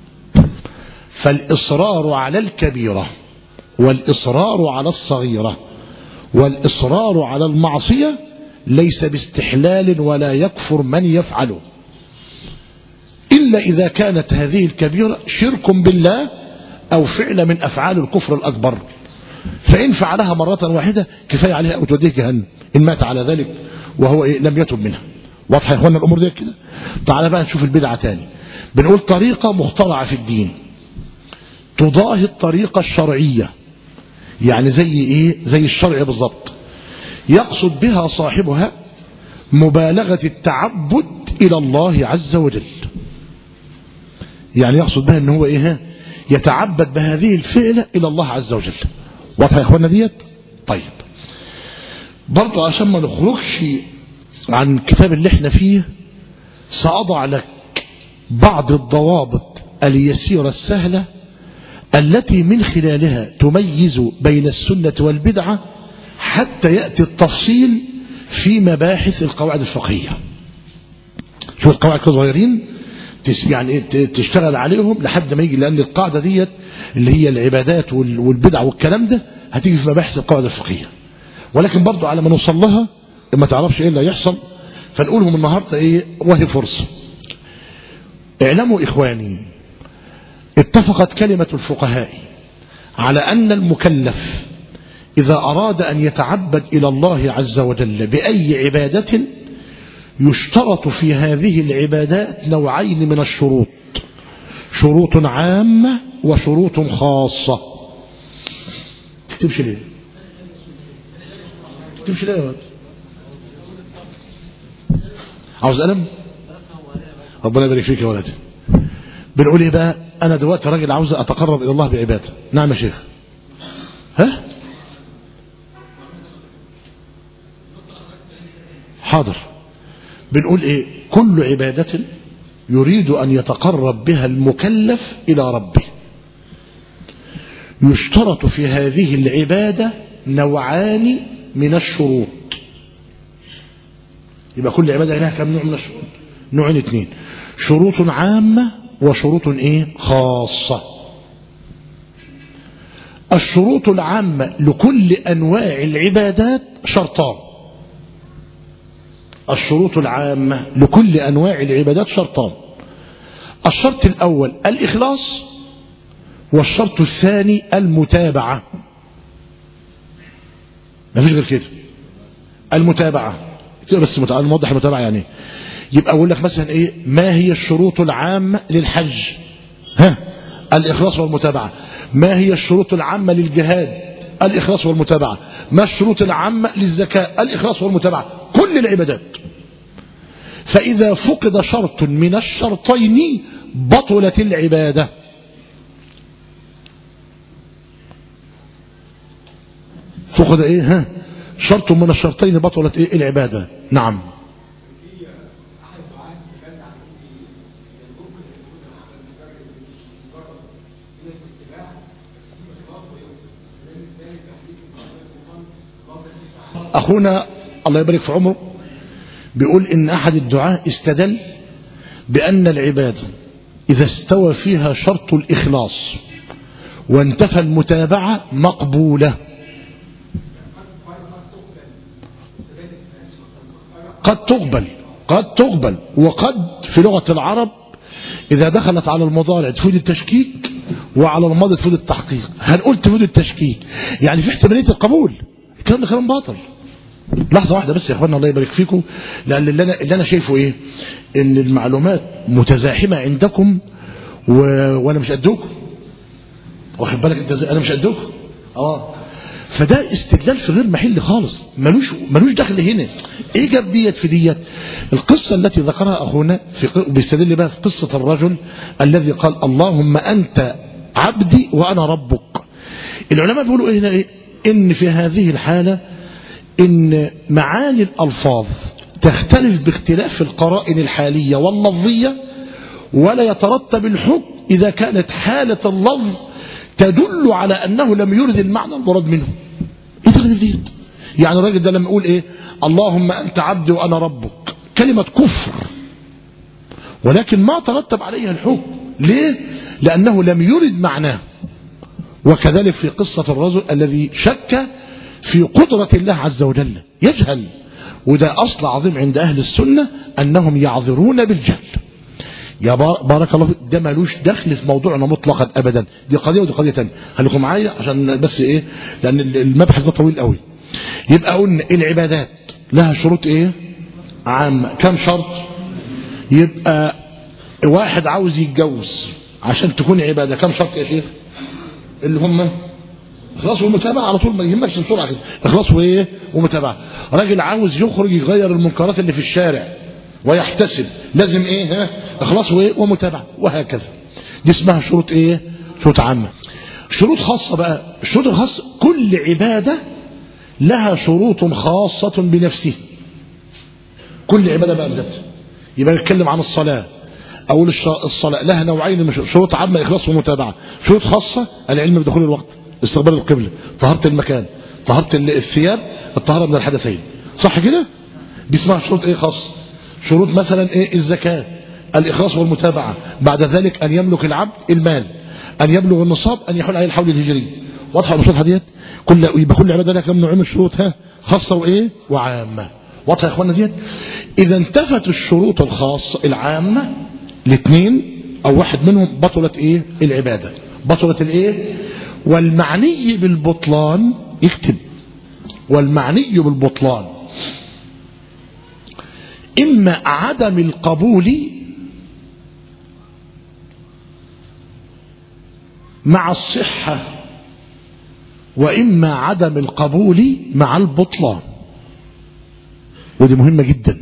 فالإصرار على الكبيرة والإصرار على الصغيرة والإصرار على المعصية ليس باستحلال ولا يكفر من يفعله إلا إذا كانت هذه الكبيرة شرك بالله أو فعل من أفعال الكفر الأكبر فإن فعلها مرة واحدة كفاية عليها أو توديه جهنم إن مات على ذلك وهو إيه لم يتب منها واضحة يا إخوانا الأمور دي كده تعالى بقى نشوف البدعة تاني بنقول طريقة مخترعة في الدين تضاهي الطريقة الشرعية يعني زي إيه زي الشرع بالضبط يقصد بها صاحبها مبالغة التعبد إلى الله عز وجل يعني يقصد بها ان هو ايه يتعبد بهذه الفعلة الى الله عز وجل واضح يا اخوانا ديت طيب برضه عشان ما نخرجش عن الكتاب اللي احنا فيه سأضع لك بعض الضوابط اليسيرة السهلة التي من خلالها تميز بين السنة والبدعة حتى يأتي التفصيل في مباحث القواعد الفقهية شوف القواعد صغيرين يعني تشتغل عليهم لحد ما يجي لأن القاعدة ديت اللي هي العبادات والبدع والكلام ده هتيجي في مباحث القواعد الفقهية ولكن برضو على ما نوصل لها ما تعرفش ايه اللي هيحصل فنقولهم النهاردة ايه وهي فرصة اعلموا اخواني اتفقت كلمة الفقهاء على ان المكلف اذا اراد ان يتعبد الى الله عز وجل باي عبادة يشترط في هذه العبادات نوعين من الشروط شروط عامة وشروط خاصة تمشي ليه تمشي ليه يا ولد عاوز قلم ربنا يبارك فيك يا ولدي بنقول ايه بقى انا دلوقتي راجل عاوز اتقرب الى الله بعباده نعم يا شيخ ها حاضر بنقول ايه كل عبادة يريد ان يتقرب بها المكلف الى ربه يشترط في هذه العبادة نوعان من الشروط يبقى كل عبادة لها كم نوع من الشروط نوعين اثنين شروط عامة وشروط ايه خاصة الشروط العامة لكل انواع العبادات شرطان الشروط العامة لكل أنواع العبادات شرطان الشرط الأول الإخلاص والشرط الثاني المتابعة ما فيش غير كده المتابعة بس متابعة نوضح المتابعة يعني يبقى أقول لك مثلا إيه ما هي الشروط العامة للحج ها الإخلاص والمتابعة ما هي الشروط العامة للجهاد الإخلاص والمتابعة ما الشروط العامة للزكاة الإخلاص والمتابعة كل العبادات فإذا فقد شرط من الشرطين بطلت العبادة فقد ايه ها شرط من الشرطين بطلت ايه العبادة نعم اخونا الله يبارك في عمره بيقول ان احد الدعاة استدل بان العبادة اذا استوى فيها شرط الاخلاص وانتفى المتابعة مقبولة قد تقبل قد تقبل وقد في لغة العرب إذا دخلت على المضارع تفيد التشكيك وعلى الماضي تفيد التحقيق هنقول تفيد التشكيك يعني في احتمالية القبول الكلام ده كلام باطل لحظة واحدة بس يا اخوانا الله يبارك فيكم لأن اللي أنا, اللي أنا شايفه إيه إن المعلومات متزاحمة عندكم و... وأنا مش قدكم واخد بالك أنت أنا مش قدكم اه فده استدلال في غير محل خالص ملوش ملوش دخل هنا ايه جاب ديت في ديت القصة التي ذكرها اخونا في بيستدل بها في قصة الرجل الذي قال اللهم انت عبدي وانا ربك العلماء بيقولوا ايه هنا ايه ان في هذه الحالة ان معاني الالفاظ تختلف باختلاف القرائن الحالية واللفظية ولا يترتب الحكم اذا كانت حالة اللفظ تدل على أنه لم يرد المعنى المراد منه ايه تغير ديت يعني الراجل ده لما يقول ايه اللهم أنت عبدي وأنا ربك كلمة كفر ولكن ما ترتب عليها الحكم ليه لأنه لم يرد معناه وكذلك في قصة الرجل الذي شك في قدرة الله عز وجل يجهل وده أصل عظيم عند أهل السنة أنهم يعذرون بالجهل يا بارك الله فيك ده ملوش دخل في موضوعنا مطلقا ابدا دي قضيه ودي قضيه ثانيه خليكم معايا عشان بس ايه لان المبحث ده طويل قوي يبقى قلنا العبادات لها شروط ايه عامه كم شرط يبقى واحد عاوز يتجوز عشان تكون عباده كم شرط يا شيخ اللي هم اخلاص ومتابعه على طول ما يهمكش بسرعه كده اخلاص وايه ومتابعه راجل عاوز يخرج يغير المنكرات اللي في الشارع ويحتسب لازم ايه ها اخلاص وايه ومتابعه وهكذا دي اسمها شروط ايه شروط عامه شروط خاصه بقى الشروط الخاصه كل عباده لها شروط خاصه بنفسها كل عباده بقى بذاتها يبقى نتكلم عن الصلاه اول الصلاه لها نوعين من شروط عامه اخلاص ومتابعه شروط خاصه العلم بدخول الوقت استقبال القبله طهاره المكان طهاره الثياب الطهاره من الحدثين صح كده دي اسمها شروط ايه خاصه شروط مثلا ايه الزكاة الإخلاص والمتابعة بعد ذلك أن يملك العبد المال أن يبلغ النصاب أن يحول عليه الحول الهجري واضحة الشروط ديت كل يبقى كل عبادة لك كم نوع من الشروط ها خاصة وإيه وعامة واضحة يا إخوانا ديت إذا انتفت الشروط الخاصة العامة الاثنين أو واحد منهم بطلت إيه العبادة بطلت الإيه والمعني بالبطلان يكتب والمعني بالبطلان إما عدم القبول مع الصحة وإما عدم القبول مع البطلان ودي مهمة جدا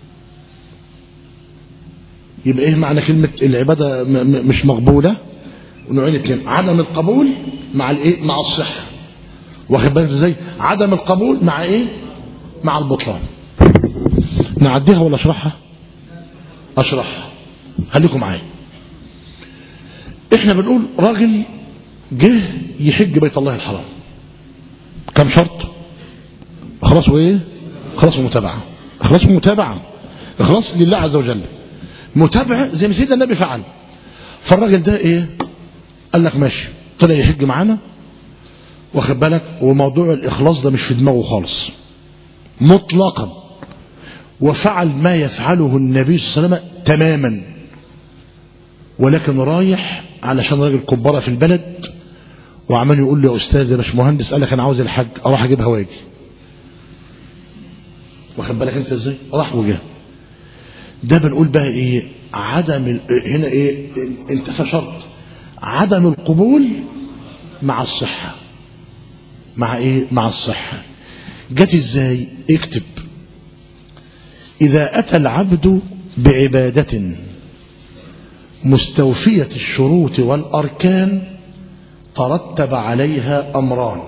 يبقى ايه معنى كلمة العبادة مش مقبولة ونوعين اتنين عدم القبول مع الايه مع الصحة واخد بالك ازاي عدم القبول مع ايه مع البطلان نعديها ولا اشرحها اشرحها خليكم معايا احنا بنقول راجل جه يحج بيت الله الحرام كم شرط اخلاص وايه اخلاص ومتابعه اخلاص ومتابعه اخلاص لله عز وجل متابعه زي ما سيدنا النبي فعل فالراجل ده ايه قال لك ماشي طلع يحج معانا واخد بالك وموضوع الاخلاص ده مش في دماغه خالص مطلقا وفعل ما يفعله النبي صلى الله عليه وسلم تماما ولكن رايح علشان راجل كبارة في البلد وعمال يقول لي يا استاذ يا باشمهندس قال لك انا عاوز الحج اروح اجيبها واجي واخد بالك انت ازاي راح وجه ده بنقول بقى ايه عدم ال- هنا ايه انتفى شرط عدم القبول مع الصحة مع ايه مع الصحة جت ازاي اكتب اذا اتى العبد بعبادة مستوفية الشروط والاركان ترتب عليها امران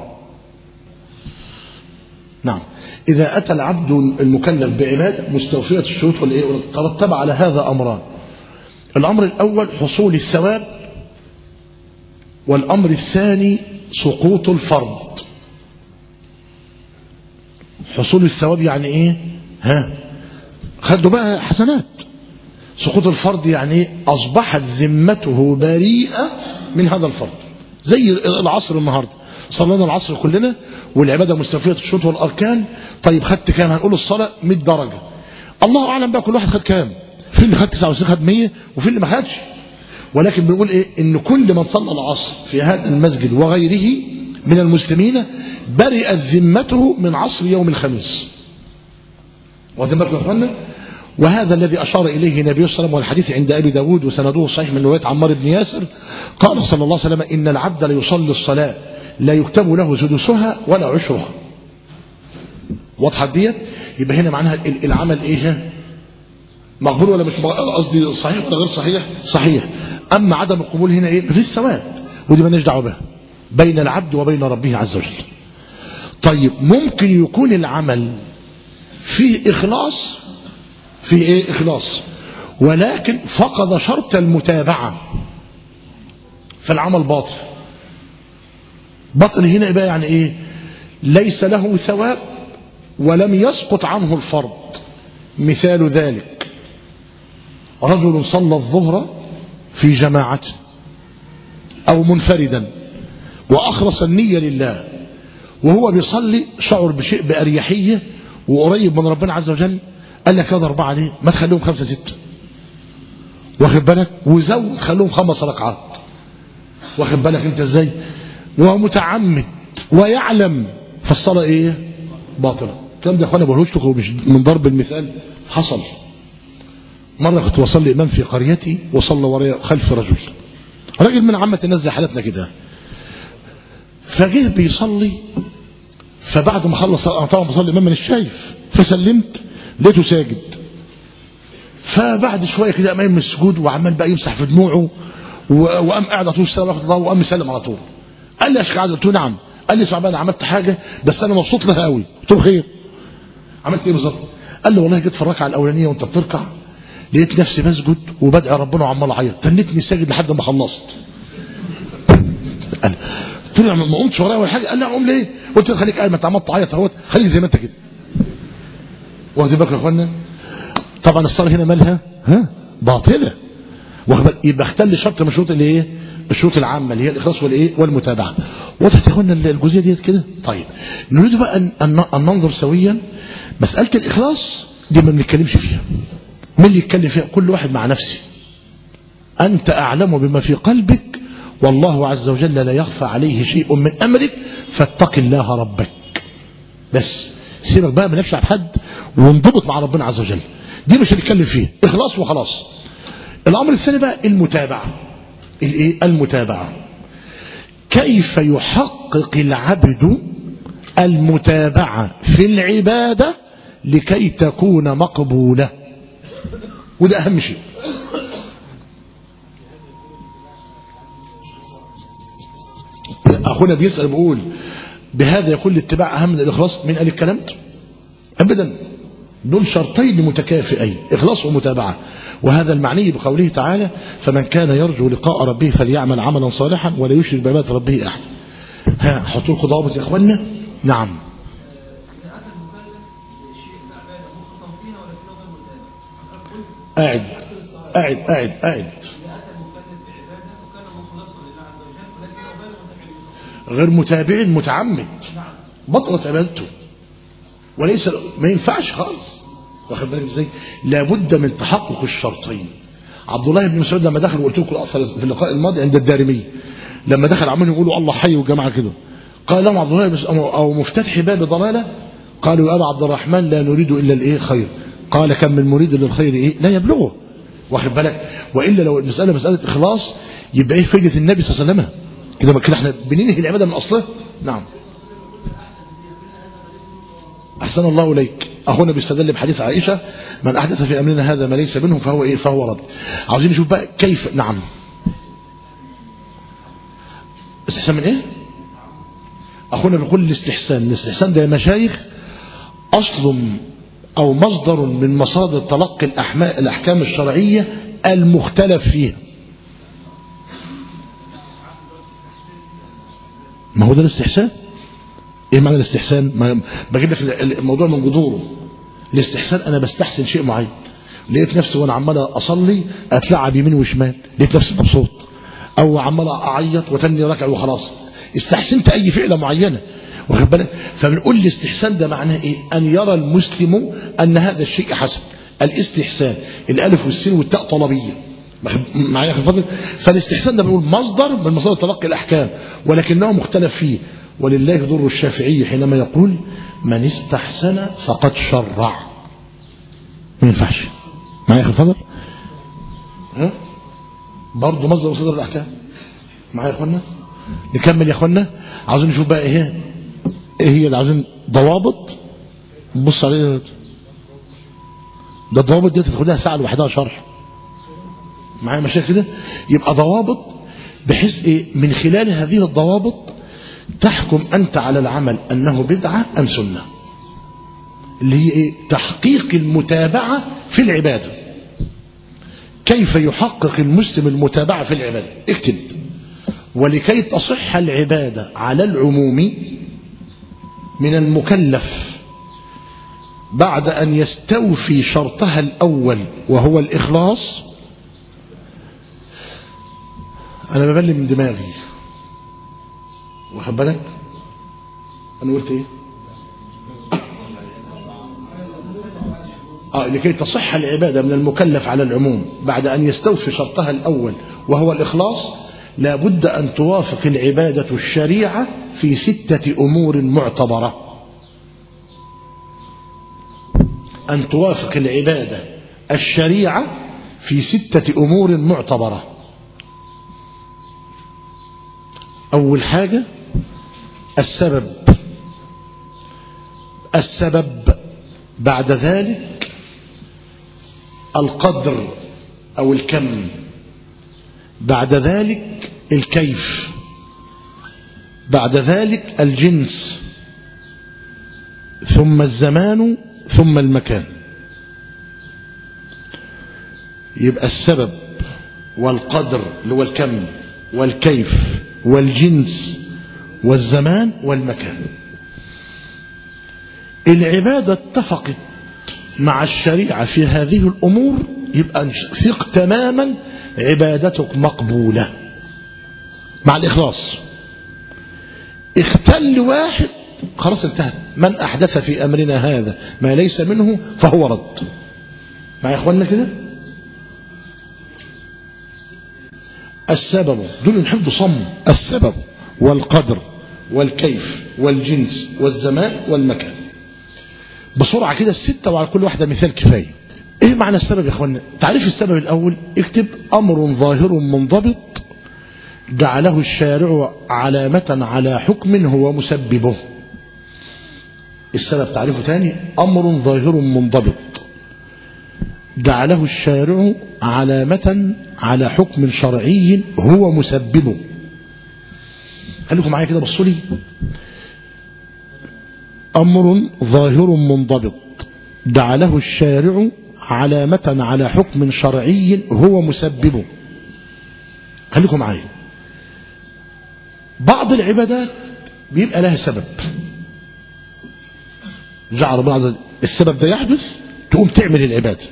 نعم إذا أتى العبد المكلف بعبادة مستوفية الشروط والإيه ترتب على هذا أمران الأمر الأول حصول الثواب والأمر الثاني سقوط الفرض حصول الثواب يعني إيه ها خدوا بقى حسنات سقوط الفرض يعني إيه؟ أصبحت ذمته بريئة من هذا الفرض زي العصر النهارده صلينا العصر كلنا والعبادة مستوفية الشروط والأركان طيب خدت كام هنقول الصلاة 100 درجة الله أعلم بقى كل واحد خد كام في اللي خد 99 خد 100 وفي اللي ما خدش ولكن بنقول إيه إن كل من صلى العصر في هذا المسجد وغيره من المسلمين برئت ذمته من عصر يوم الخميس واخدين بالكم يا اخوانا وهذا الذي أشار إليه النبي صلى الله عليه وسلم والحديث عند أبي داود وسنده صحيح من رواية عمار بن ياسر قال صلى الله عليه وسلم إن العبد ليصلي الصلاة لا يكتب له سدسها ولا عشرها واضحة ديت يبقى هنا معناها ال- العمل ايه مقبول ولا مش مقبول؟ قصدي صحيح ولا غير صحيح صحيح اما عدم القبول هنا ايه في الثواب ودي مالناش دعوه بها بين العبد وبين ربه عز وجل طيب ممكن يكون العمل فيه اخلاص فيه ايه اخلاص ولكن فقد شرط المتابعه فالعمل باطل بطل هنا يبقى يعني ايه ليس له ثواب ولم يسقط عنه الفرض مثال ذلك رجل صلى الظهر في جماعة أو منفردا وأخلص النية لله وهو بيصلي شعر بشيء بأريحية وقريب من ربنا عز وجل قال لك هذا أربعة ليه ما تخليهم خمسة ستة واخد بالك وزود خليهم خمس ركعات واخد بالك انت ازاي ومتعمد ويعلم فالصلاة ايه باطلة الكلام ده يا اخوانا بقولوش لكم مش من ضرب المثال حصل مرة كنت بصلي إمام في قريتي وصلى ورايا خلف رجل راجل من عامة الناس زي حالتنا كده فجه بيصلي فبعد ما خلص انا طبعا بصلي امام من الشايف فسلمت لقيته ساجد فبعد شويه كده قام من السجود وعمال بقى يمسح في دموعه و- وقام قاعد على طول السلام واخد الله وقام مسلم على طول قال لي يا شيخ عادل قلت له نعم قال لي صعب انا عملت حاجه بس انا مبسوط لها قوي قلت له خير عملت ايه بالظبط قال لي والله جيت في الركعه الاولانيه وانت بتركع لقيت نفسي بسجد وبدعي ربنا وعمال اعيط تنتني ساجد لحد ما خلصت قال قلت له ما قمتش ورايا ولا حاجه قال لي اقوم ليه قلت له خليك قاعد ما انت عمال تعيط اهوت خليك زي ما انت كده واخد بالك يا اخوانا طبعا الصلاه هنا مالها ها باطله واخد بالك؟ يبقى اختل شرط من شروط الايه الشروط العامه اللي هي الاخلاص والايه والمتابعه وضحت يا اخوانا الجزئيه ديت كده طيب نريد بقى ان أن- أن ننظر سويا مساله الاخلاص دي ما بنتكلمش فيها مين اللي يتكلم فيها كل واحد مع نفسه أنت أعلم بما في قلبك والله عز وجل لا يخفى عليه شيء من أمرك فاتق الله ربك بس سيبك بقى مالكش على حد وانضبط مع ربنا عز وجل دي مش هنتكلم فيها إخلاص وخلاص الأمر الثاني بقى المتابعة الإيه؟ المتابعة كيف يحقق العبد المتابعة في العبادة لكي تكون مقبولة وده أهم شيء أخونا بيسأل بيقول بهذا يكون الاتباع أهم من الإخلاص من قال الكلام ده؟ أبدا دول شرطين متكافئين إخلاص ومتابعة وهذا المعني بقوله تعالى فمن كان يرجو لقاء ربه فليعمل عملا صالحا ولا يشرك بعبادة ربه أحد ها حطوا لكم ضوابط يا إخوانا نعم قاعد قاعد قاعد قاعد غير متابع متعمد بطلت عبادته وليس ما ينفعش خالص واخد بالك ازاي لابد من تحقق الشرطين عبد الله بن مسعود لما دخل وقلت لكم الاصل في اللقاء الماضي عند الدارمي لما دخل عمالين يقولوا الله حي وجماعه كده قال لهم عبد الله بن مسعود او مفتتح باب ضلاله قالوا يا أبا عبد الرحمن لا نريد إلا الإيه خير قال كم من مريد للخير إيه لا يبلغه واخد بالك وإلا لو المسألة مسألة إخلاص يبقى إيه فايدة النبي صلى الله عليه وسلم كده كده احنا بننهي العبادة من أصلها نعم أحسن الله إليك أخونا بيستدل بحديث عائشة من أحدث في أمرنا هذا ما ليس منه فهو إيه فهو رد عاوزين نشوف بقى كيف نعم استحسان من إيه أخونا بيقول الاستحسان الاستحسان ده يا مشايخ أصل أو مصدر من مصادر تلقي الأحكام الشرعية المختلف فيها ما هو ده الاستحسان ايه معنى الاستحسان ما بجيب لك الموضوع من جذوره الاستحسان انا بستحسن شيء معين لقيت نفسي وانا عمال اصلي اتلعب يمين وشمال لقيت نفسي مبسوط او عمال اعيط وتني ركع وخلاص استحسنت اي فعله معينه واخد بالك فبنقول الاستحسان ده معناه ايه ان يرى المسلم ان هذا الشيء حسن الاستحسان الالف والسين والتاء طلبيه معايا يا فضل فالاستحسان ده بنقول مصدر من مصادر تلقي الاحكام ولكنه مختلف فيه ولله ضر الشافعي حينما يقول من استحسن فقد شرع ما ينفعش معايا يا فضل ها برضه مصدر مصادر الاحكام معايا يا اخوانا نكمل يا اخوانا عاوزين نشوف بقى ايه ايه هي اللي عاوزين ضوابط نبص عليها ده الضوابط دي تاخدها ساعه لوحدها شرح معايا مشايخ كده يبقى ضوابط بحيث ايه من خلال هذه الضوابط تحكم انت على العمل انه بدعه ام سنه اللي هي ايه تحقيق المتابعه في العباده كيف يحقق المسلم المتابعه في العباده اكتب ولكي تصح العباده على العموم من المكلف بعد أن يستوفي شرطها الأول وهو الإخلاص أنا ببلي من دماغي واخد بالك أنا قلت إيه آه لكي تصح العبادة من المكلف على العموم بعد أن يستوفي شرطها الأول وهو الإخلاص لا بد أن توافق العبادة الشريعة في ستة أمور معتبرة أن توافق العبادة الشريعة في ستة أمور معتبرة أول حاجة السبب السبب بعد ذلك القدر أو الكم بعد ذلك الكيف بعد ذلك الجنس ثم الزمان ثم المكان يبقى السبب والقدر اللي هو الكم والكيف والجنس والزمان والمكان العبادة اتفقت مع الشريعة في هذه الأمور يبقى ثق تماما عبادتك مقبولة مع الإخلاص اختل واحد خلاص انتهت من أحدث في أمرنا هذا ما ليس منه فهو رد مع إخواننا كده السبب دول الحفظ صم السبب والقدر والكيف والجنس والزمان والمكان بسرعة كده الستة وعلى كل واحدة مثال كفاية ايه معنى السبب يا اخوانا تعريف السبب الاول اكتب امر ظاهر منضبط جعله الشارع علامة على حكم هو مسببه السبب تعريفه ثاني امر ظاهر منضبط جعله الشارع علامة على حكم شرعي هو مسببه خليكم معايا كده بصوا لي أمر ظاهر منضبط جعله الشارع علامة على حكم شرعي هو مسببه خليكم معايا بعض العبادات بيبقى لها سبب جعل بعض السبب ده يحدث تقوم تعمل العبادة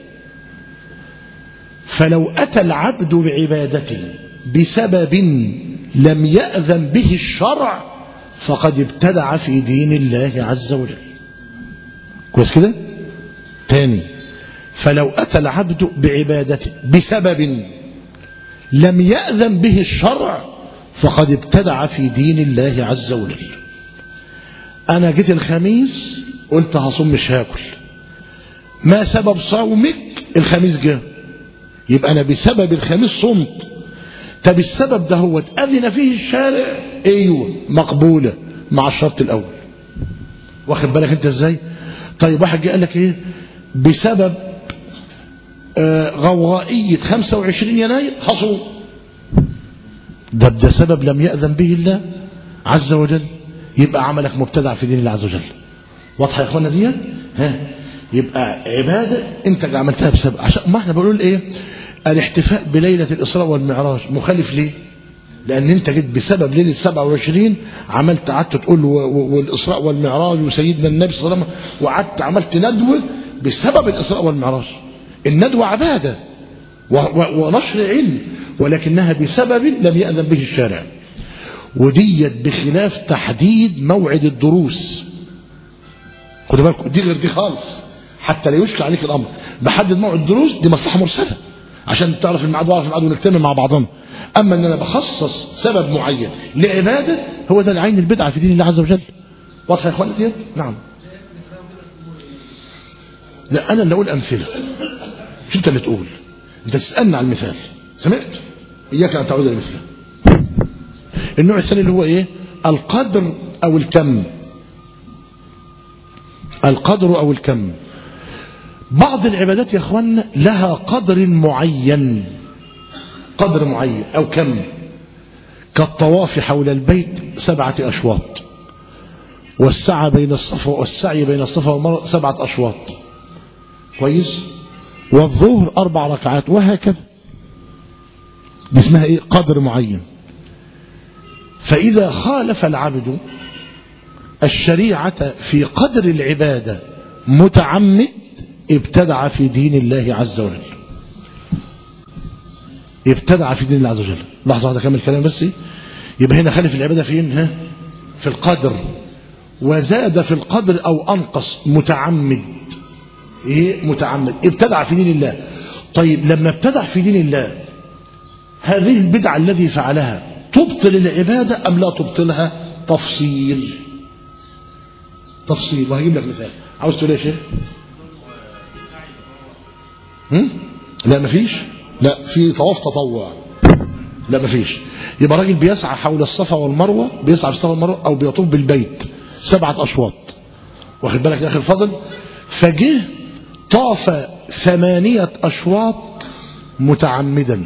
فلو أتى العبد بعبادته بسبب لم يأذن به الشرع فقد ابتدع في دين الله عز وجل كويس كده تاني فلو أتى العبد بعبادته بسبب لم يأذن به الشرع فقد ابتدع في دين الله عز وجل أنا جيت الخميس قلت هصوم مش هاكل ما سبب صومك الخميس جه يبقى انا بسبب الخميس صمت طب السبب ده هو اذن فيه الشارع ايوه مقبوله مع الشرط الاول واخد بالك انت ازاي طيب واحد جه قال لك ايه بسبب آه غوغائية 25 يناير حصول ده ده سبب لم يأذن به الله عز وجل يبقى عملك مبتدع في دين الله عز وجل واضحة يا اخوانا دي ها يبقى عبادة انت اللي عملتها بسبب عشان ما احنا بنقول ايه الاحتفاء بليلة الإسراء والمعراج مخالف ليه لأن أنت جيت بسبب ليلة 27 عملت قعدت تقول والإسراء والمعراج وسيدنا النبي صلى الله عليه وسلم وقعدت عملت ندوة بسبب الإسراء والمعراج الندوة عبادة ونشر علم ولكنها بسبب لم يأذن به الشارع وديت بخلاف تحديد موعد الدروس خدوا بالكم دي غير دي خالص حتى لا يشكل عليك الأمر بحدد موعد الدروس دي مصلحة مرسلة عشان تعرف الميعاد واعرف الميعاد ونجتمع مع بعضنا اما ان انا بخصص سبب معين لعباده هو ده العين البدعه في دين الله عز وجل واضح يا اخواني ديت نعم لا انا اللي اقول امثله مش انت اللي تقول انت تسالني عن المثال سمعت اياك ان تعود المثل النوع الثاني اللي هو ايه القدر او الكم القدر او الكم بعض العبادات يا اخوانا لها قدر معين قدر معين او كم كالطواف حول البيت سبعة اشواط والسعي بين الصفا والسعي بين الصفا والمروه سبعة اشواط كويس والظهر اربع ركعات وهكذا دي اسمها ايه قدر معين فاذا خالف العبد الشريعة في قدر العبادة متعمد ابتدع في دين الله عز وجل ابتدع في دين الله عز وجل لحظة واحدة كمل الكلام بس يبقى هنا خالف العبادة فين ها في القدر وزاد في القدر أو أنقص متعمد إيه متعمد ابتدع في دين الله طيب لما ابتدع في دين الله هذه البدعة الذي فعلها تبطل العبادة أم لا تبطلها تفصيل تفصيل وهجيب لك مثال عاوز تقول ايه يا شيخ هم؟ لا مفيش لا في طواف تطوع لا مفيش يبقى راجل بيسعى حول الصفا والمروة بيسعى في الصفا والمروة أو بيطوف بالبيت سبعة أشواط واخد بالك يا أخي الفضل فجه طاف ثمانية أشواط متعمدا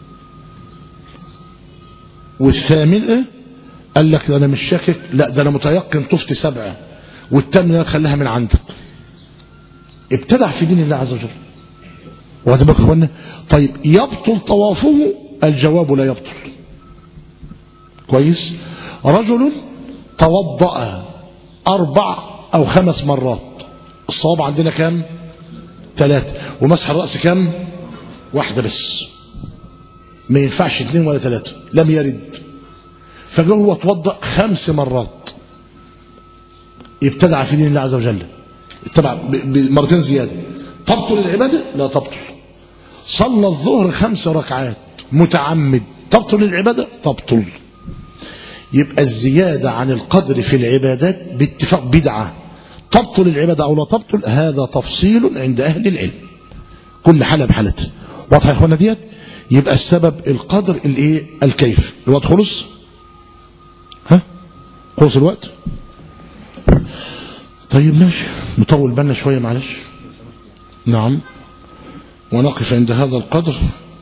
والثامنة قال لك أنا مش شاكك لا ده أنا متيقن طفت سبعة والثامنة خليها من عندك ابتدع في دين الله عز وجل واخد بالك يا اخوانا طيب يبطل طوافه الجواب لا يبطل كويس رجل توضأ أربع أو خمس مرات الصواب عندنا كام ثلاثة ومسح الرأس كام واحدة بس ما ينفعش اثنين ولا ثلاثة لم يرد فجاه هو توضأ خمس مرات ابتدع في دين الله عز وجل اتبع بمرتين زيادة تبطل العبادة لا تبطل صلى الظهر خمس ركعات متعمد تبطل العبادة تبطل يبقى الزيادة عن القدر في العبادات باتفاق بدعة تبطل العبادة أو لا تبطل هذا تفصيل عند أهل العلم كل حالة بحالتها واضح يا اخوانا ديت يبقى السبب القدر الايه الكيف الوقت خلص ها خلص الوقت طيب ماشي نطول بالنا شوية معلش نعم ونقف عند هذا القدر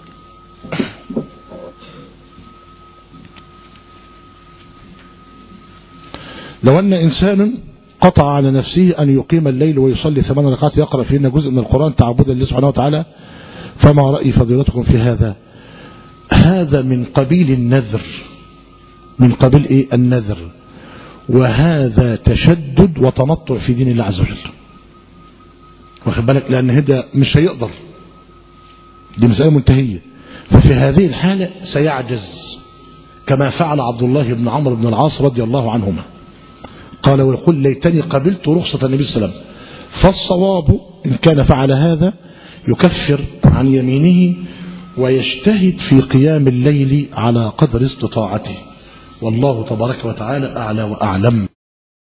لو أن إنسان قطع على نفسه أن يقيم الليل ويصلي ثمان ركعات يقرأ فيهن جزء من القرآن تعبدا لله سبحانه وتعالى فما رأي فضيلتكم في هذا هذا من قبيل النذر من قبيل إيه النذر وهذا تشدد وتنطع في دين الله عز وجل واخد بالك لأن هذا مش هيقدر دي مسألة منتهية ففي هذه الحالة سيعجز كما فعل عبد الله بن عمرو بن العاص رضي الله عنهما قال ويقول ليتني قبلت رخصة النبي صلى الله عليه وسلم فالصواب إن كان فعل هذا يكفر عن يمينه ويجتهد في قيام الليل على قدر استطاعته والله تبارك وتعالى أعلى وأعلم